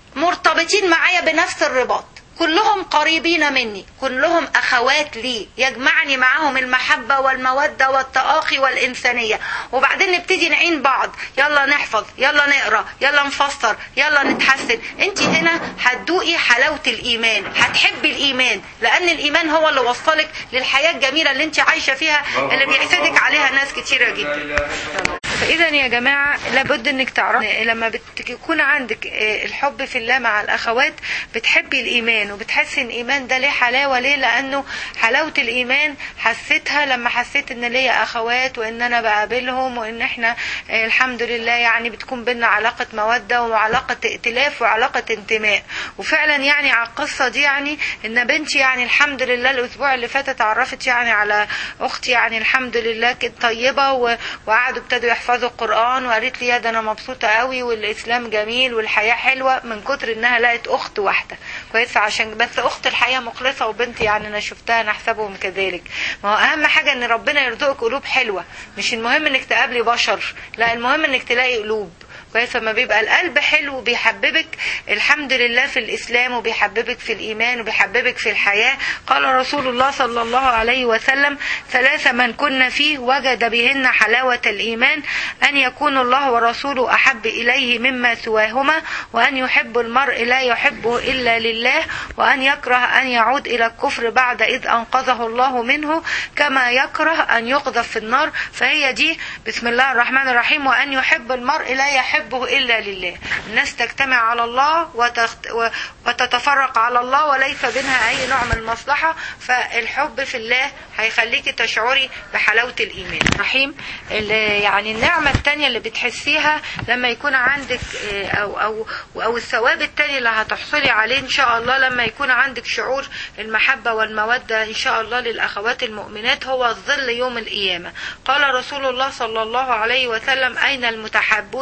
مرتبطين معايا بنفس الرباط كلهم قريبين مني كلهم اخوات لي يجمعني معاهم المحبه والموده والتآخي والانسانيه وبعدين نبتدي نعين بعض يلا نحفظ يلا نقرا يلا نفسر يلا نتحسن انت هنا هتدوقي حلاوه الايمان هتحبي الايمان لان الايمان هو اللي وصلك للحياه الجميله اللي انت عايشه فيها اللي بيحسدك عليها ناس كتيره جدا فاذا يا جماعه لابد انك تعرفي لما بتكون عندك آه، الحب في الله مع الاخوات بتحبي الايمان وبتحسي ان الايمان ده ليه حلاوه ليه لانه حلاوه الايمان حسيتها لما حسيت ان ليا اخوات وان انا بقابلهم وان احنا آه، الحمد لله يعني بتكون بينا علاقه موده وعلاقه ائتلاف وعلاقه انتماء وفعلا يعني على القصه دي يعني ان بنتي يعني الحمد لله الاسبوع اللي فات اتعرفت يعني على اختي يعني الحمد لله كانت طيبه و- وقعدوا ابتدوا يحفظوا القران وقالت لي يا ده انا مبسوطه قوي والاسلام جميل والحياه حلوه من كتر انها لقت اخت واحده كويس عشان بس اخت الحقيقه مخلصه وبنتي يعني انا شفتها نحسبهم كذلك ما هو اهم حاجه ان ربنا يرزقك قلوب حلوه مش المهم انك تقابلي بشر لا المهم انك تلاقي قلوب كويس لما بيبقى القلب حلو وبيحببك الحمد لله في الإسلام وبيحببك في الإيمان وبيحببك في الحياة قال رسول الله صلى الله عليه وسلم ثلاثة من كن فيه وجد بهن حلاوة الإيمان أن يكون الله ورسوله أحب إليه مما سواهما وأن يحب المرء لا يحبه إلا لله وأن يكره أن يعود إلى الكفر بعد إذ أنقذه الله منه كما يكره أن يقذف في النار فهي دي بسم الله الرحمن الرحيم وأن يحب المرء لا يحبه إلا لله الناس تجتمع على الله وتخت... و... وتتفرق على الله وليس بينها أي نوع من المصلحة فالحب في الله هيخليكي تشعري بحلاوة الإيمان رحيم ال- يعني النعمة التانية اللي بتحسيها لما يكون عندك آه، أو أو أو الثواب التاني اللي هتحصلي عليه إن شاء الله لما يكون عندك شعور المحبة والمودة إن شاء الله للأخوات المؤمنات هو الظل يوم القيامة قال رسول الله صلى الله عليه وسلم أين المتحابون بجلال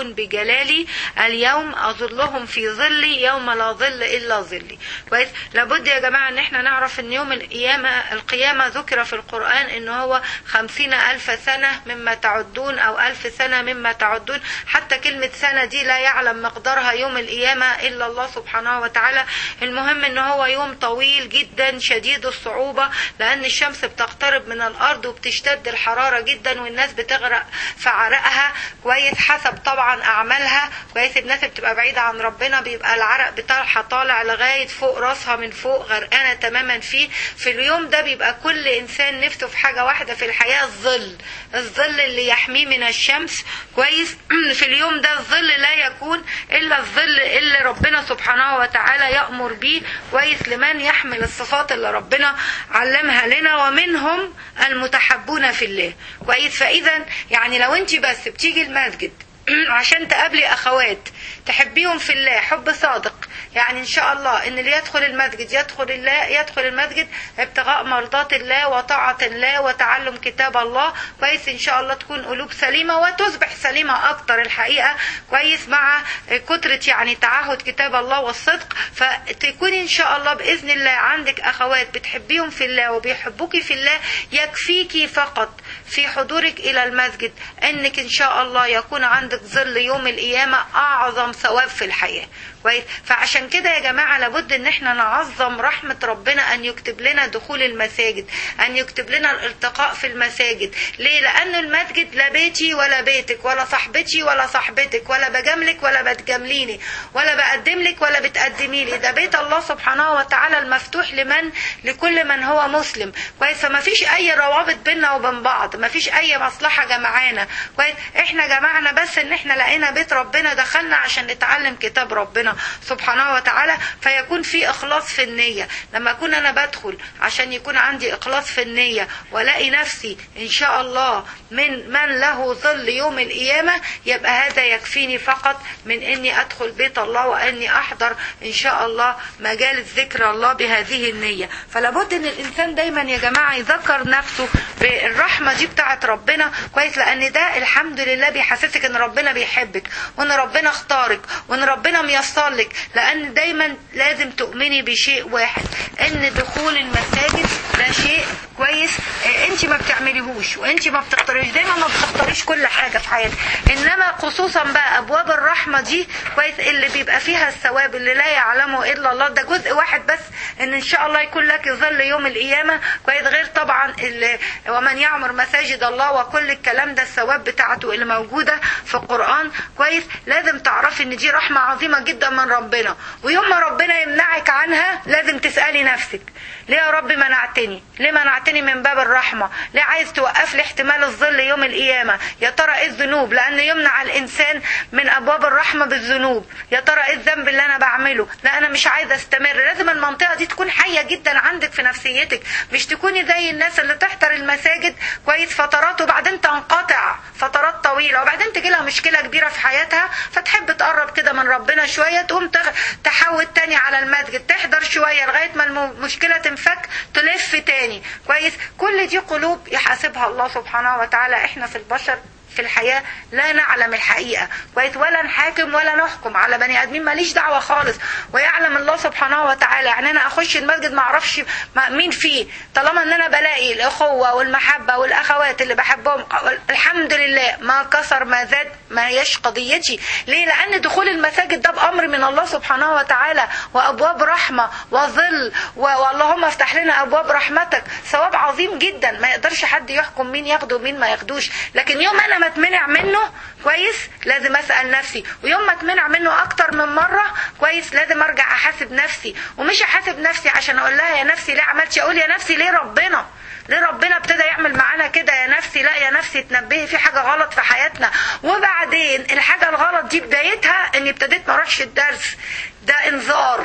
ظلالي اليوم اظلهم في ظلي يوم لا ظل الا ظلي كويس لابد يا جماعه ان احنا نعرف ان يوم القيامه القيامه ذكر في القران ان هو خمسين الف سنه مما تعدون او الف سنه مما تعدون حتى كلمه سنه دي لا يعلم مقدارها يوم القيامه الا الله سبحانه وتعالى المهم ان هو يوم طويل جدا شديد الصعوبه لان الشمس بتقترب من الارض وبتشتد الحراره جدا والناس بتغرق في عرقها كويس حسب طبعا اعمالها كويس الناس بتبقى بعيده عن ربنا بيبقى العرق بتاعها طالع لغايه فوق راسها من فوق غرقانه تماما فيه في اليوم ده بيبقى كل انسان نفسه في حاجه واحده في الحياه الظل الظل اللي يحميه من الشمس كويس في اليوم ده الظل لا يكون الا الظل اللي ربنا سبحانه وتعالى يامر بيه كويس لمن يحمل الصفات اللي ربنا علمها لنا ومنهم المتحبون في الله كويس فاذا يعني لو انت بس بتيجي المسجد عشان تقابلي اخوات تحبيهم في الله حب صادق يعني ان شاء الله ان اللي يدخل المسجد يدخل الله يدخل المسجد ابتغاء مرضات الله وطاعة الله وتعلم كتاب الله كويس ان شاء الله تكون قلوب سليمة وتصبح سليمة اكتر الحقيقة كويس مع كترة يعني تعهد كتاب الله والصدق فتكوني ان شاء الله باذن الله عندك اخوات بتحبيهم في الله وبيحبوكي في الله يكفيكي فقط في حضورك الى المسجد انك ان شاء الله يكون عندك ظل يوم القيامة اعظم ثواب في الحياة كويس فعشان كده يا جماعه لابد ان احنا نعظم رحمه ربنا ان يكتب لنا دخول المساجد ان يكتب لنا الالتقاء في المساجد ليه لان المسجد لا بيتي ولا بيتك ولا صاحبتي ولا صاحبتك ولا بجاملك ولا بتجامليني ولا بقدم لك ولا بتقدمي لي ده بيت الله سبحانه وتعالى المفتوح لمن لكل من هو مسلم كويس فما فيش اي روابط بيننا وبين بعض ما فيش اي مصلحه جمعانا كويس احنا جمعنا بس ان احنا لقينا بيت ربنا دخلنا عشان نتعلم كتاب ربنا سبحانه وتعالى فيكون في اخلاص في النيه لما اكون انا بدخل عشان يكون عندي اخلاص في النيه والاقي نفسي ان شاء الله من من له ظل يوم القيامه يبقى هذا يكفيني فقط من اني ادخل بيت الله واني احضر ان شاء الله مجال ذكر الله بهذه النيه فلابد ان الانسان دايما يا جماعه يذكر نفسه بالرحمه دي بتاعه ربنا كويس لان ده الحمد لله بيحسسك ان ربنا بيحبك وان ربنا اختارك وان ربنا ميسر لك لان دايما لازم تؤمني بشيء واحد ان دخول المساجد ده شيء كويس انت ما بتعمليهوش وانت ما بتختاريش دايما ما بتختاريش كل حاجه في حياتك انما خصوصا بقى ابواب الرحمه دي كويس اللي بيبقى فيها الثواب اللي لا يعلمه الا الله ده جزء واحد بس ان ان شاء الله يكون لك ظل يوم القيامه كويس غير طبعا اللي ومن يعمر مساجد الله وكل الكلام ده الثواب بتاعته اللي موجوده في القران كويس لازم تعرفي ان دي رحمه عظيمه جدا من ربنا ويوم ما ربنا يمنعك عنها لازم تسالي نفسك ليه يا رب منعتني ليه منعتني من باب الرحمه ليه عايز توقف لي احتمال الظل يوم القيامه يا ترى ايه الذنوب لان يمنع الانسان من ابواب الرحمه بالذنوب يا ترى ايه الذنب اللي انا بعمله لا انا مش عايزه استمر لازم المنطقه دي تكون حيه جدا عندك في نفسيتك مش تكوني زي الناس اللي تحضر المساجد كويس فترات وبعدين تنقطع فترات طويله وبعدين تجي لها مشكله كبيره في حياتها فتحب تقرب كده من ربنا شويه تقوم تحول تاني على المسجد تحضر شويه لغايه ما المشكله تنفك تلف تاني كويس كل دي قلوب يحاسبها الله سبحانه وتعالى احنا في البشر في الحياة لا نعلم الحقيقة كويس ولا نحاكم ولا نحكم على بني آدمين ماليش دعوة خالص ويعلم الله سبحانه وتعالى يعني أنا أخش المسجد ما أعرفش مين فيه طالما أن أنا بلاقي الأخوة والمحبة والأخوات اللي بحبهم الحمد لله ما كسر ما زاد ما هيش قضيتي ليه لأن دخول المساجد ده بأمر من الله سبحانه وتعالى وأبواب رحمة وظل واللهم افتح لنا أبواب رحمتك ثواب عظيم جدا ما يقدرش حد يحكم مين ياخده ومين ما ياخدوش لكن يوم أنا ما اتمنع منه كويس لازم اسال نفسي ويوم ما اتمنع منه اكتر من مره كويس لازم ارجع احاسب نفسي ومش احاسب نفسي عشان اقول لها يا نفسي ليه عملتش اقول يا نفسي ليه ربنا ليه ربنا ابتدى يعمل معانا كده يا نفسي لا يا نفسي تنبهي في حاجه غلط في حياتنا وبعدين الحاجه الغلط دي بدايتها اني ابتديت ما اروحش الدرس ده انذار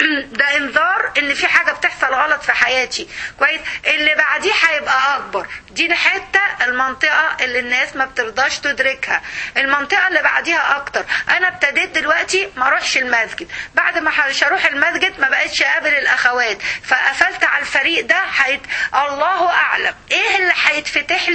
ده انذار ان في حاجه بتحصل غلط في حياتي كويس اللي بعديه هيبقى اكبر دي الحته المنطقه اللي الناس ما بترضاش تدركها المنطقه اللي بعديها اكتر انا ابتديت دلوقتي ما اروحش المسجد بعد ما مش هروح المسجد ما بقتش اقابل الاخوات فقفلت على الفريق ده حيت... الله اعلم ايه اللي هيتفتح لي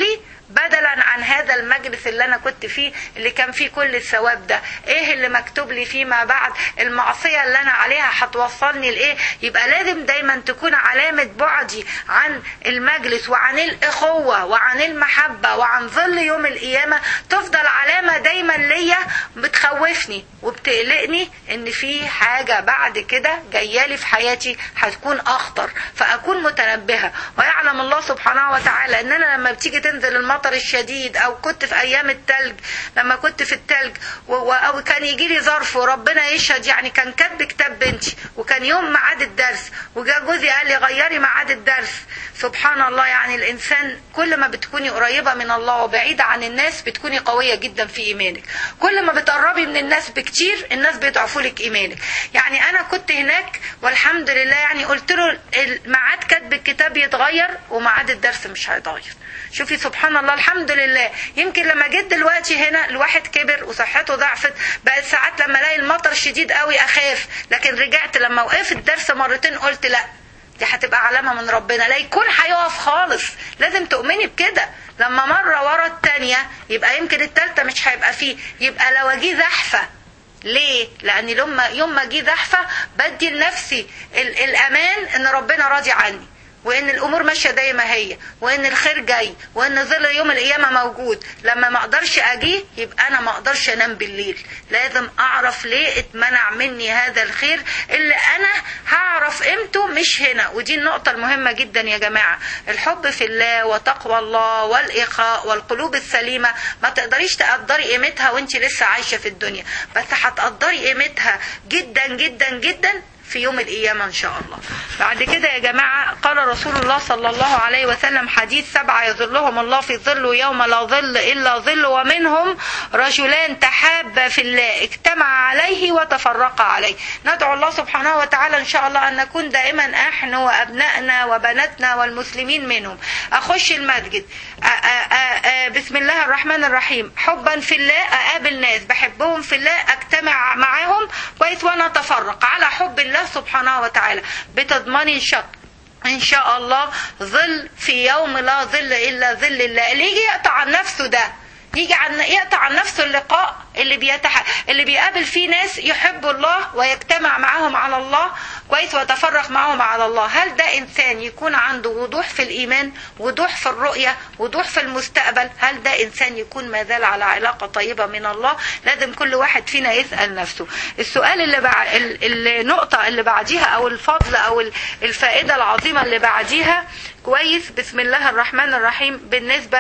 بدلا عن هذا المجلس اللي انا كنت فيه اللي كان فيه كل الثواب ده ايه اللي مكتوب لي فيما بعد المعصيه اللي انا عليها هتوصلني لايه يبقى لازم دايما تكون علامه بعدي عن المجلس وعن الاخوه وعن المحبه وعن ظل يوم القيامه تفضل علامه دايما ليا بتخوفني وبتقلقني ان في حاجه بعد كده جايه لي في حياتي هتكون اخطر فاكون متنبهه ويعلم الله سبحانه وتعالى ان انا لما بتيجي تنزل المطر الشديد او كنت في ايام التلج لما كنت في التلج و... و... او كان يجي لي ظرف وربنا يشهد يعني كان كاتب كتاب بنتي وكان يوم ميعاد الدرس وجا جوزي قال لي غيري ميعاد الدرس سبحان الله يعني الانسان كل ما بتكوني قريبه من الله وبعيده عن الناس بتكوني قويه جدا في ايمانك كل ما بتقربي من الناس بكتير الناس بيضعفوا لك ايمانك يعني انا كنت هناك والحمد لله يعني قلت له الميعاد كاتب الكتاب يتغير وميعاد الدرس مش هيتغير شوفي سبحان الله الحمد لله يمكن لما جيت دلوقتي هنا الواحد كبر وصحته ضعفت بقت ساعات لما الاقي المطر شديد قوي اخاف لكن رجعت لما وقفت الدرس مرتين قلت لا دي هتبقى علامه من ربنا لا يكون هيقف خالص لازم تؤمني بكده لما مره ورا التانية يبقى يمكن التالتة مش هيبقى فيه يبقى لو اجي زحفه ليه؟ لأن لما يوم ما أجي زحفة بدي لنفسي الأمان إن ربنا راضي عني وان الامور ماشيه زي ما هي وان الخير جاي وان ظل يوم القيامه موجود لما ما اقدرش اجيه يبقى انا ما اقدرش انام بالليل لازم اعرف ليه اتمنع مني هذا الخير اللي انا هعرف قيمته مش هنا ودي النقطه المهمه جدا يا جماعه الحب في الله وتقوى الله والاخاء والقلوب السليمه ما تقدريش تقدري قيمتها وانت لسه عايشه في الدنيا بس هتقدري قيمتها جدا جدا جدا في يوم القيامة إن شاء الله بعد كده يا جماعة قال رسول الله صلى الله عليه وسلم حديث سبعة يظلهم الله في ظل يوم لا ظل إلا ظل ومنهم رجلان تحابا في الله اجتمع عليه وتفرقا عليه ندعو الله سبحانه وتعالى إن شاء الله أن نكون دائما احنا وأبنائنا وبناتنا والمسلمين منهم أخش المسجد أ أ أ بسم الله الرحمن الرحيم حبا في الله أقابل ناس بحبهم في الله أجتمع معاهم كويس وأنا أتفرق على حب الله الله سبحانه وتعالى بتضمني شق ان شاء الله ظل في يوم لا ظل الا ظل الله اللي يجي يقطع عن نفسه ده يجي عن يقطع عن نفسه اللقاء اللي بيتح... اللي بيقابل فيه ناس يحبوا الله ويجتمع معاهم على الله كويس ويتفرق معاهم على الله هل ده انسان يكون عنده وضوح في الايمان وضوح في الرؤيه وضوح في المستقبل هل ده انسان يكون ما زال على علاقه طيبه من الله لازم كل واحد فينا يسال نفسه السؤال اللي بع... النقطه اللي بعديها او الفضل او الفائده العظيمه اللي بعديها كويس بسم الله الرحمن الرحيم بالنسبة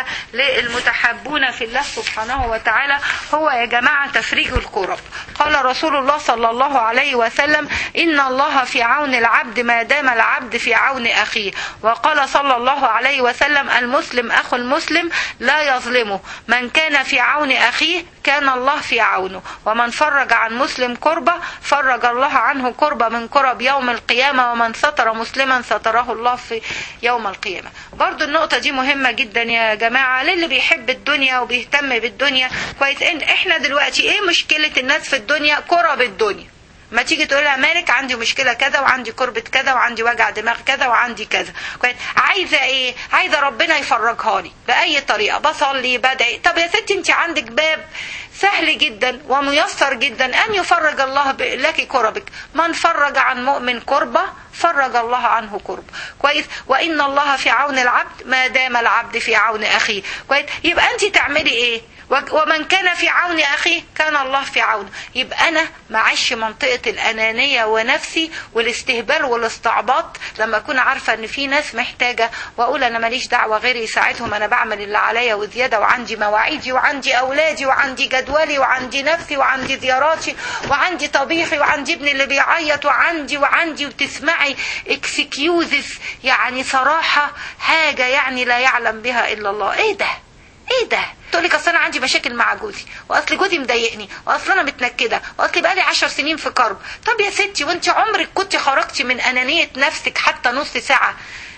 للمتحبون في الله سبحانه وتعالى هو يا جماعة تفريج الكرب قال رسول الله صلى الله عليه وسلم إن الله في عون العبد ما دام العبد في عون أخيه وقال صلى الله عليه وسلم المسلم أخو المسلم لا يظلمه من كان في عون أخيه كان الله في عونه ومن فرج عن مسلم كربة فرج الله عنه كربة من كرب يوم القيامة ومن ستر مسلما ستره الله في يوم القيامة برضو النقطة دي مهمة جدا يا جماعة للي بيحب الدنيا وبيهتم بالدنيا كويس إن احنا دلوقتي ايه مشكلة الناس في الدنيا كرب الدنيا ما تيجي تقول لها مالك عندي مشكله كذا وعندي كربة كذا وعندي وجع دماغ كذا وعندي كذا كويس عايزه ايه عايزه ربنا يفرجها لي باي طريقه بصلي بدعي طب يا ستي انت عندك باب سهل جدا وميسر جدا ان يفرج الله لك كربك من فرج عن مؤمن كربه فرج الله عنه كرب كويس وان الله في عون العبد ما دام العبد في عون اخيه كويس يبقى انت تعملي ايه ومن كان في عون أخيه كان الله في عونه يبقى أنا معيش منطقة الأنانية ونفسي والاستهبال والاستعباط لما أكون عارفة أن في ناس محتاجة وأقول أنا ماليش دعوة غيري يساعدهم أنا بعمل اللي عليا وزيادة وعندي مواعيدي وعندي أولادي وعندي جدولي وعندي نفسي وعندي زياراتي وعندي طبيخي وعندي ابني اللي بيعيط وعندي وعندي وتسمعي اكسكيوزز يعني صراحة حاجة يعني لا يعلم بها إلا الله إيه ده ايه ده تقول لك اصل انا عندي مشاكل مع جوزي واصل جوزي مضايقني واصل انا متنكده واصل بقالي عشر سنين في كرب طب يا ستي وانت عمرك كنت خرجتي من انانيه نفسك حتى نص ساعه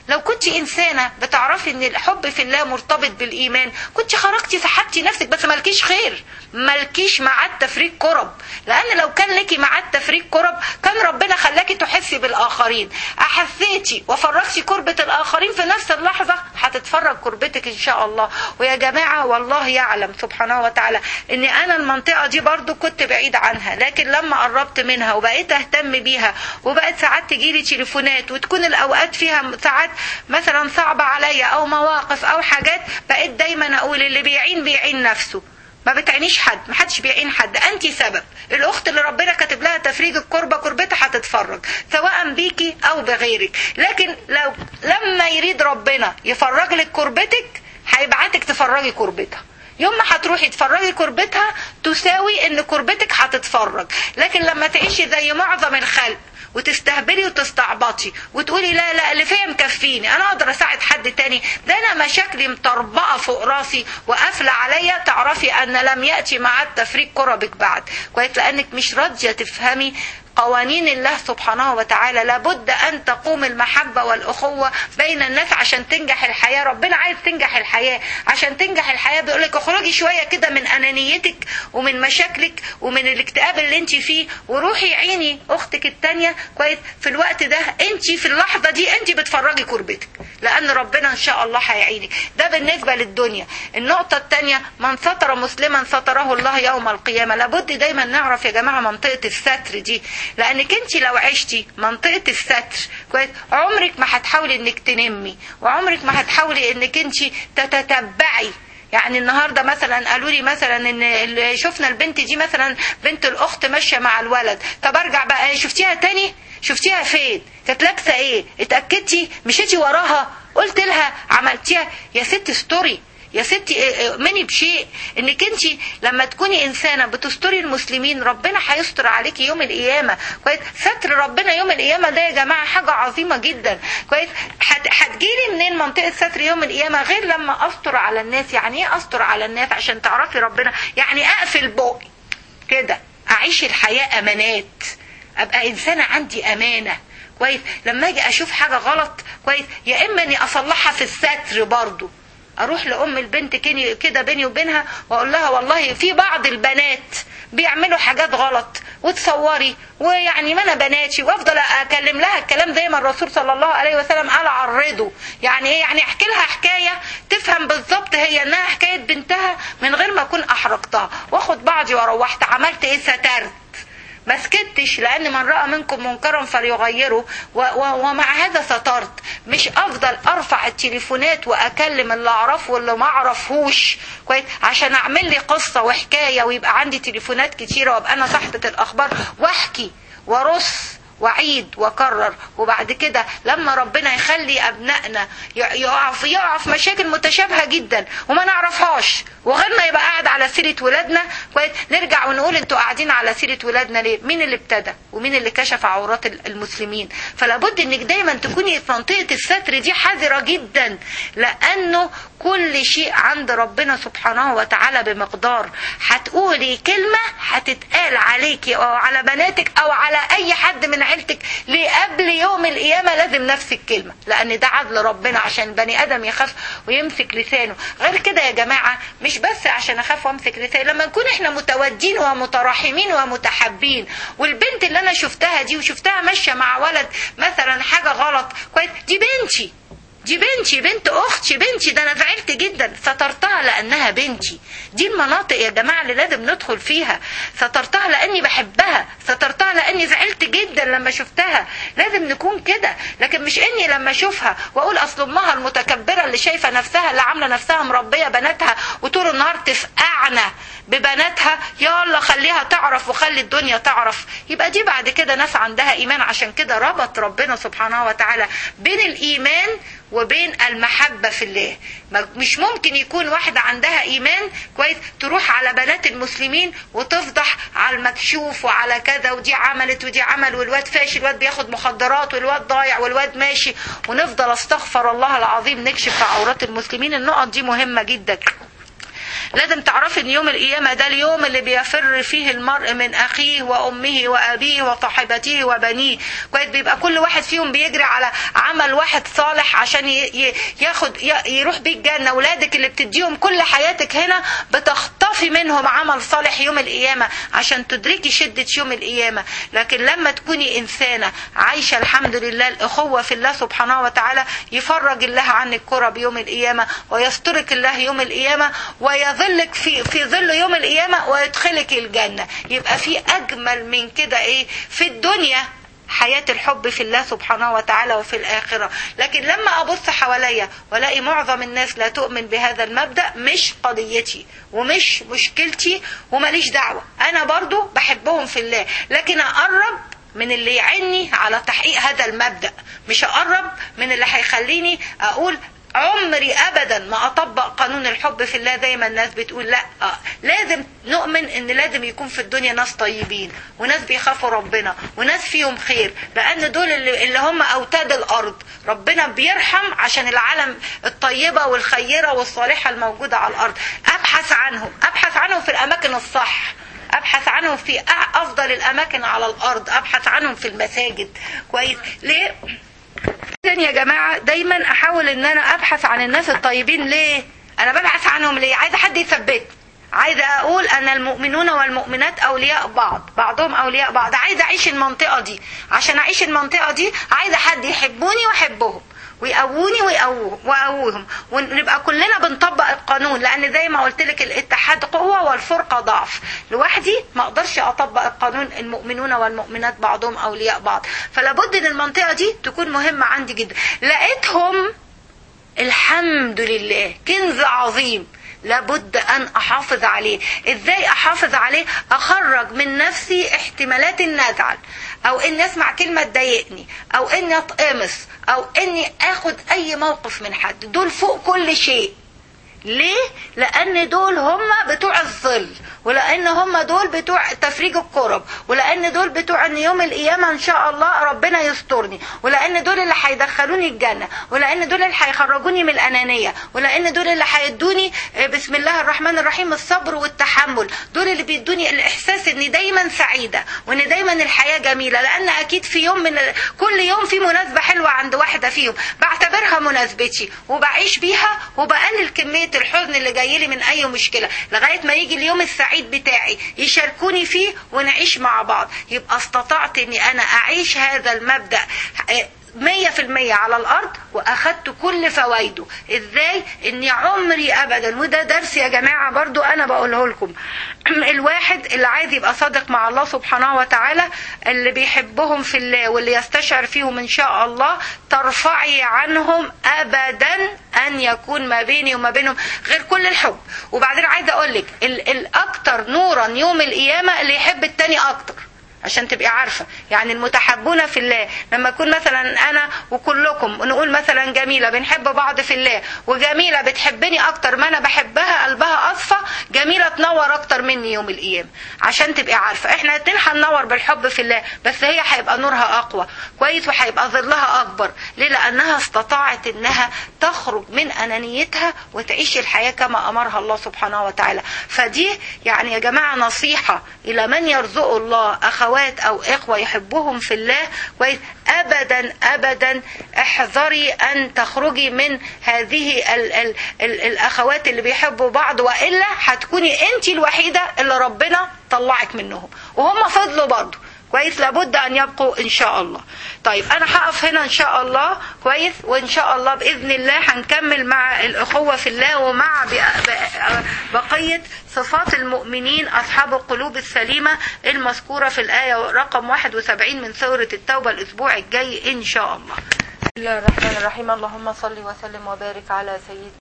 لو كنت انسانه بتعرفي ان الحب في الله مرتبط بالايمان كنت خرجتي سحبتي نفسك بس مالكيش خير مالكيش ميعاد تفريق كرب لان لو كان لك ميعاد تفريق كرب كان ربنا خلاكي تحسي بالاخرين احسيتي وفرجتي كربه الاخرين في نفس اللحظه هتتفرج كربتك ان شاء الله ويا جماعه والله يعلم سبحانه وتعالى ان انا المنطقه دي برضو كنت بعيد عنها لكن لما قربت منها وبقيت اهتم بيها وبقت ساعات تجيلي تليفونات وتكون الاوقات فيها ساعات مثلا صعبه عليا او مواقف او حاجات بقيت دايما اقول اللي بيعين بيعين نفسه ما بتعينيش حد ما حدش بيعين حد انت سبب الاخت اللي ربنا كاتب لها تفريج الكربة كربتها هتتفرج سواء بيكي او بغيرك لكن لو لما يريد ربنا يفرج لك كربتك هيبعتك تفرجي كربتها يوم ما هتروحي تفرجي كربتها تساوي ان كربتك هتتفرج لكن لما تعيشي زي معظم الخلق وتستهبلي وتستعبطي وتقولي لا لا اللي فيا مكفيني انا اقدر اساعد حد تاني ده انا مشاكلي مطربقه فوق راسي وقافله عليا تعرفي ان لم ياتي معاد تفريق كربك بعد كويس لانك مش راضيه تفهمي قوانين الله سبحانه وتعالى لابد ان تقوم المحبه والاخوه بين الناس عشان تنجح الحياه ربنا عايز تنجح الحياه عشان تنجح الحياه بيقول لك اخرجي شويه كده من انانيتك ومن مشاكلك ومن الاكتئاب اللي انت فيه وروحي عيني اختك التانية كويس في الوقت ده انت في اللحظه دي انت بتفرجي كربتك لان ربنا ان شاء الله هيعينك ده بالنسبه للدنيا النقطه الثانيه من ستر مسلما ستره الله يوم القيامه لابد دايما نعرف يا جماعه منطقه الستر دي لانك انت لو عشتي منطقه الستر كويس عمرك ما هتحاولي انك تنمي وعمرك ما هتحاولي انك انت تتتبعي يعني النهارده مثلا قالوا لي مثلا ان شفنا البنت دي مثلا بنت الاخت ماشيه مع الولد طب ارجع بقى شفتيها تاني شفتيها فين كانت لابسه ايه اتاكدتي مشيتي وراها قلت لها عملتيها يا ست ستوري يا ستي اؤمني بشيء انك انت لما تكوني انسانه بتستري المسلمين ربنا هيستر عليكي يوم القيامه كويس ستر ربنا يوم القيامه ده يا جماعه حاجه عظيمه جدا كويس هتجيلي منين منطقه ستر يوم القيامه غير لما استر على الناس يعني ايه استر على الناس عشان تعرفي ربنا يعني اقفل بقي كده اعيش الحياه امانات ابقى انسانه عندي امانه كويس لما اجي اشوف حاجه غلط كويس يا اما اني اصلحها في الستر برضو اروح لام البنت كده بيني وبينها واقول لها والله في بعض البنات بيعملوا حاجات غلط وتصوري ويعني ما انا بناتي وافضل اكلم لها الكلام زي ما الرسول صلى الله عليه وسلم قال عرضه يعني ايه يعني احكي لها حكايه تفهم بالظبط هي انها حكايه بنتها من غير ما اكون احرقتها واخد بعضي وروحت عملت ايه سترت ما سكتش لان من راى منكم منكرا فليغيره و و ومع هذا سترت مش افضل ارفع التليفونات واكلم اللي اعرفه واللي ما اعرفهوش كويس عشان اعمل لي قصه وحكايه ويبقى عندي تليفونات كتيره وابقى انا صاحبه الاخبار واحكي ورص وعيد وكرر وبعد كده لما ربنا يخلي ابنائنا يقع في يقع في مشاكل متشابهه جدا وما نعرفهاش وغيرنا يبقى قاعد على سيره ولادنا كويس نرجع ونقول انتوا قاعدين على سيره ولادنا ليه؟ مين اللي ابتدى؟ ومين اللي كشف عورات المسلمين؟ فلا بد انك دايما تكوني في منطقه الستر دي حذره جدا لانه كل شيء عند ربنا سبحانه وتعالى بمقدار هتقولي كلمة هتتقال عليكي أو على بناتك أو على أي حد من عيلتك لقبل يوم القيامة لازم نفس الكلمة لأن ده عدل ربنا عشان بني آدم يخاف ويمسك لسانه غير كده يا جماعة مش بس عشان أخاف وأمسك لساني لما نكون إحنا متودين ومتراحمين ومتحابين والبنت اللي أنا شفتها دي وشفتها ماشية مع ولد مثلا حاجة غلط كويس دي بنتي دي بنتي بنت اختي بنتي ده انا زعلت جدا سترتها لانها بنتي دي المناطق يا جماعه اللي لازم ندخل فيها سترتها لاني بحبها سترتها لاني زعلت جدا لما شفتها لازم نكون كده لكن مش اني لما اشوفها واقول اصل امها المتكبره اللي شايفه نفسها اللي عامله نفسها مربيه بناتها وطول النهار تفقعنا ببناتها يلا خليها تعرف وخلي الدنيا تعرف يبقى دي بعد كده ناس عندها ايمان عشان كده ربط ربنا سبحانه وتعالى بين الايمان وبين المحبة في الله مش ممكن يكون واحدة عندها إيمان كويس تروح على بنات المسلمين وتفضح على المكشوف وعلى كذا ودي عملت ودي عمل والواد فاشل الواد بياخد مخدرات والواد ضايع والواد ماشي ونفضل استغفر الله العظيم نكشف عورات المسلمين النقط دي مهمة جدا لازم تعرفي ان يوم القيامة ده اليوم اللي بيفر فيه المرء من اخيه وامه وابيه وصاحبته وبنيه كويس بيبقى كل واحد فيهم بيجري على عمل واحد صالح عشان ي- ي- ياخد ي- يروح بيه الجنة ولادك اللي بتديهم كل حياتك هنا بتخطفي منهم عمل صالح يوم القيامة عشان تدركي شدة يوم القيامة لكن لما تكوني إنسانة عايشة الحمد لله الأخوة في الله سبحانه وتعالى يفرج الله عنك كرب يوم القيامة ويسترك الله يوم القيامة ويظلك في في ظل يوم القيامة ويدخلك الجنة يبقى في أجمل من كده إيه في الدنيا حياة الحب في الله سبحانه وتعالى وفي الآخرة لكن لما أبص حواليا ولاقي معظم الناس لا تؤمن بهذا المبدأ مش قضيتي ومش مشكلتي وماليش دعوة أنا برضو بحبهم في الله لكن أقرب من اللي يعني على تحقيق هذا المبدأ مش أقرب من اللي هيخليني أقول عمري ابدا ما اطبق قانون الحب في الله زي ما الناس بتقول لا آه، لازم نؤمن ان لازم يكون في الدنيا ناس طيبين وناس بيخافوا ربنا وناس فيهم خير لان دول اللي, اللي هم اوتاد الارض ربنا بيرحم عشان العالم الطيبه والخيره والصالحه الموجوده على الارض ابحث عنهم ابحث عنهم في الاماكن الصح ابحث عنهم في أع- افضل الاماكن على الارض ابحث عنهم في المساجد كويس ليه إذن يا جماعة دايما أحاول إن أنا أبحث عن الناس الطيبين ليه؟ أنا ببحث عنهم ليه؟ عايزة حد يثبتني عايزة أقول أن المؤمنون والمؤمنات أولياء بعض بعضهم أولياء بعض عايزة أعيش المنطقة دي عشان أعيش المنطقة دي عايزة حد يحبوني وأحبهم ويقووني ويقووهم ويقووهم ونبقى كلنا بنطبق القانون لان زي ما قلت لك الاتحاد قوه والفرقه ضعف لوحدي ما اقدرش اطبق القانون المؤمنون والمؤمنات بعضهم اولياء بعض فلابد ان المنطقه دي تكون مهمه عندي جدا لقيتهم الحمد لله كنز عظيم لابد ان احافظ عليه ازاي احافظ عليه اخرج من نفسي احتمالات ان ازعل او اني اسمع كلمه تضايقني او اني اتقمص او اني اخد اي موقف من حد دول فوق كل شيء ليه؟ لأن دول هم بتوع الظل ولأن هم دول بتوع تفريج الكرب ولأن دول بتوع أن يوم القيامة إن شاء الله ربنا يسترني ولأن دول اللي هيدخلوني الجنة ولأن دول اللي هيخرجوني من الأنانية ولأن دول اللي هيدوني بسم الله الرحمن الرحيم الصبر والتحمل دول اللي بيدوني الإحساس إني دايما سعيدة وإن دايما الحياة جميلة لأن أكيد في يوم من ال... كل يوم في مناسبة حلوة عند واحدة فيهم بعتبرها مناسبتي وبعيش بيها وبقلل كمية الحزن اللي جاي لي من أي مشكلة لغاية ما يجي اليوم السعيد بتاعي يشاركوني فيه ونعيش مع بعض يبقى استطعت إني أنا أعيش هذا المبدأ مية في المية على الأرض وأخدت كل فوائده إزاي إني عمري أبدا وده درس يا جماعة برضو أنا بقوله لكم الواحد اللي عايز يبقى صادق مع الله سبحانه وتعالى اللي بيحبهم في الله واللي يستشعر فيهم إن شاء الله ترفعي عنهم أبدا أن يكون ما بيني وما بينهم غير كل الحب وبعدين عايزة أقول لك الأكثر نورا يوم القيامة اللي يحب التاني أكتر عشان تبقي عارفه يعني المتحبون في الله لما يكون مثلا انا وكلكم نقول مثلا جميله بنحب بعض في الله وجميله بتحبني اكتر ما انا بحبها قلبها اصفى جميله تنور اكتر مني يوم القيامه عشان تبقي عارفه احنا الاتنين هننور بالحب في الله بس هي هيبقى نورها اقوى كويس وهيبقى ظلها اكبر ليه لانها استطاعت انها تخرج من انانيتها وتعيش الحياه كما امرها الله سبحانه وتعالى فدي يعني يا جماعه نصيحه الى من يرزق الله اخوات او اخوه يحبهم في الله كويس ابدا ابدا احذري ان تخرجي من هذه ال ال ال الاخوات اللي بيحبوا بعض والا هتكوني انت الوحيده اللي ربنا طلعك منهم وهم فضلوا برضه كويس لابد ان يبقوا ان شاء الله طيب انا هقف هنا ان شاء الله كويس وان شاء الله باذن الله هنكمل مع الاخوه في الله ومع بقيه صفات المؤمنين اصحاب القلوب السليمه المذكوره في الايه رقم 71 من سوره التوبه الاسبوع الجاي ان شاء الله بسم الله الرحمن الرحيم اللهم صل وسلم وبارك على سيدنا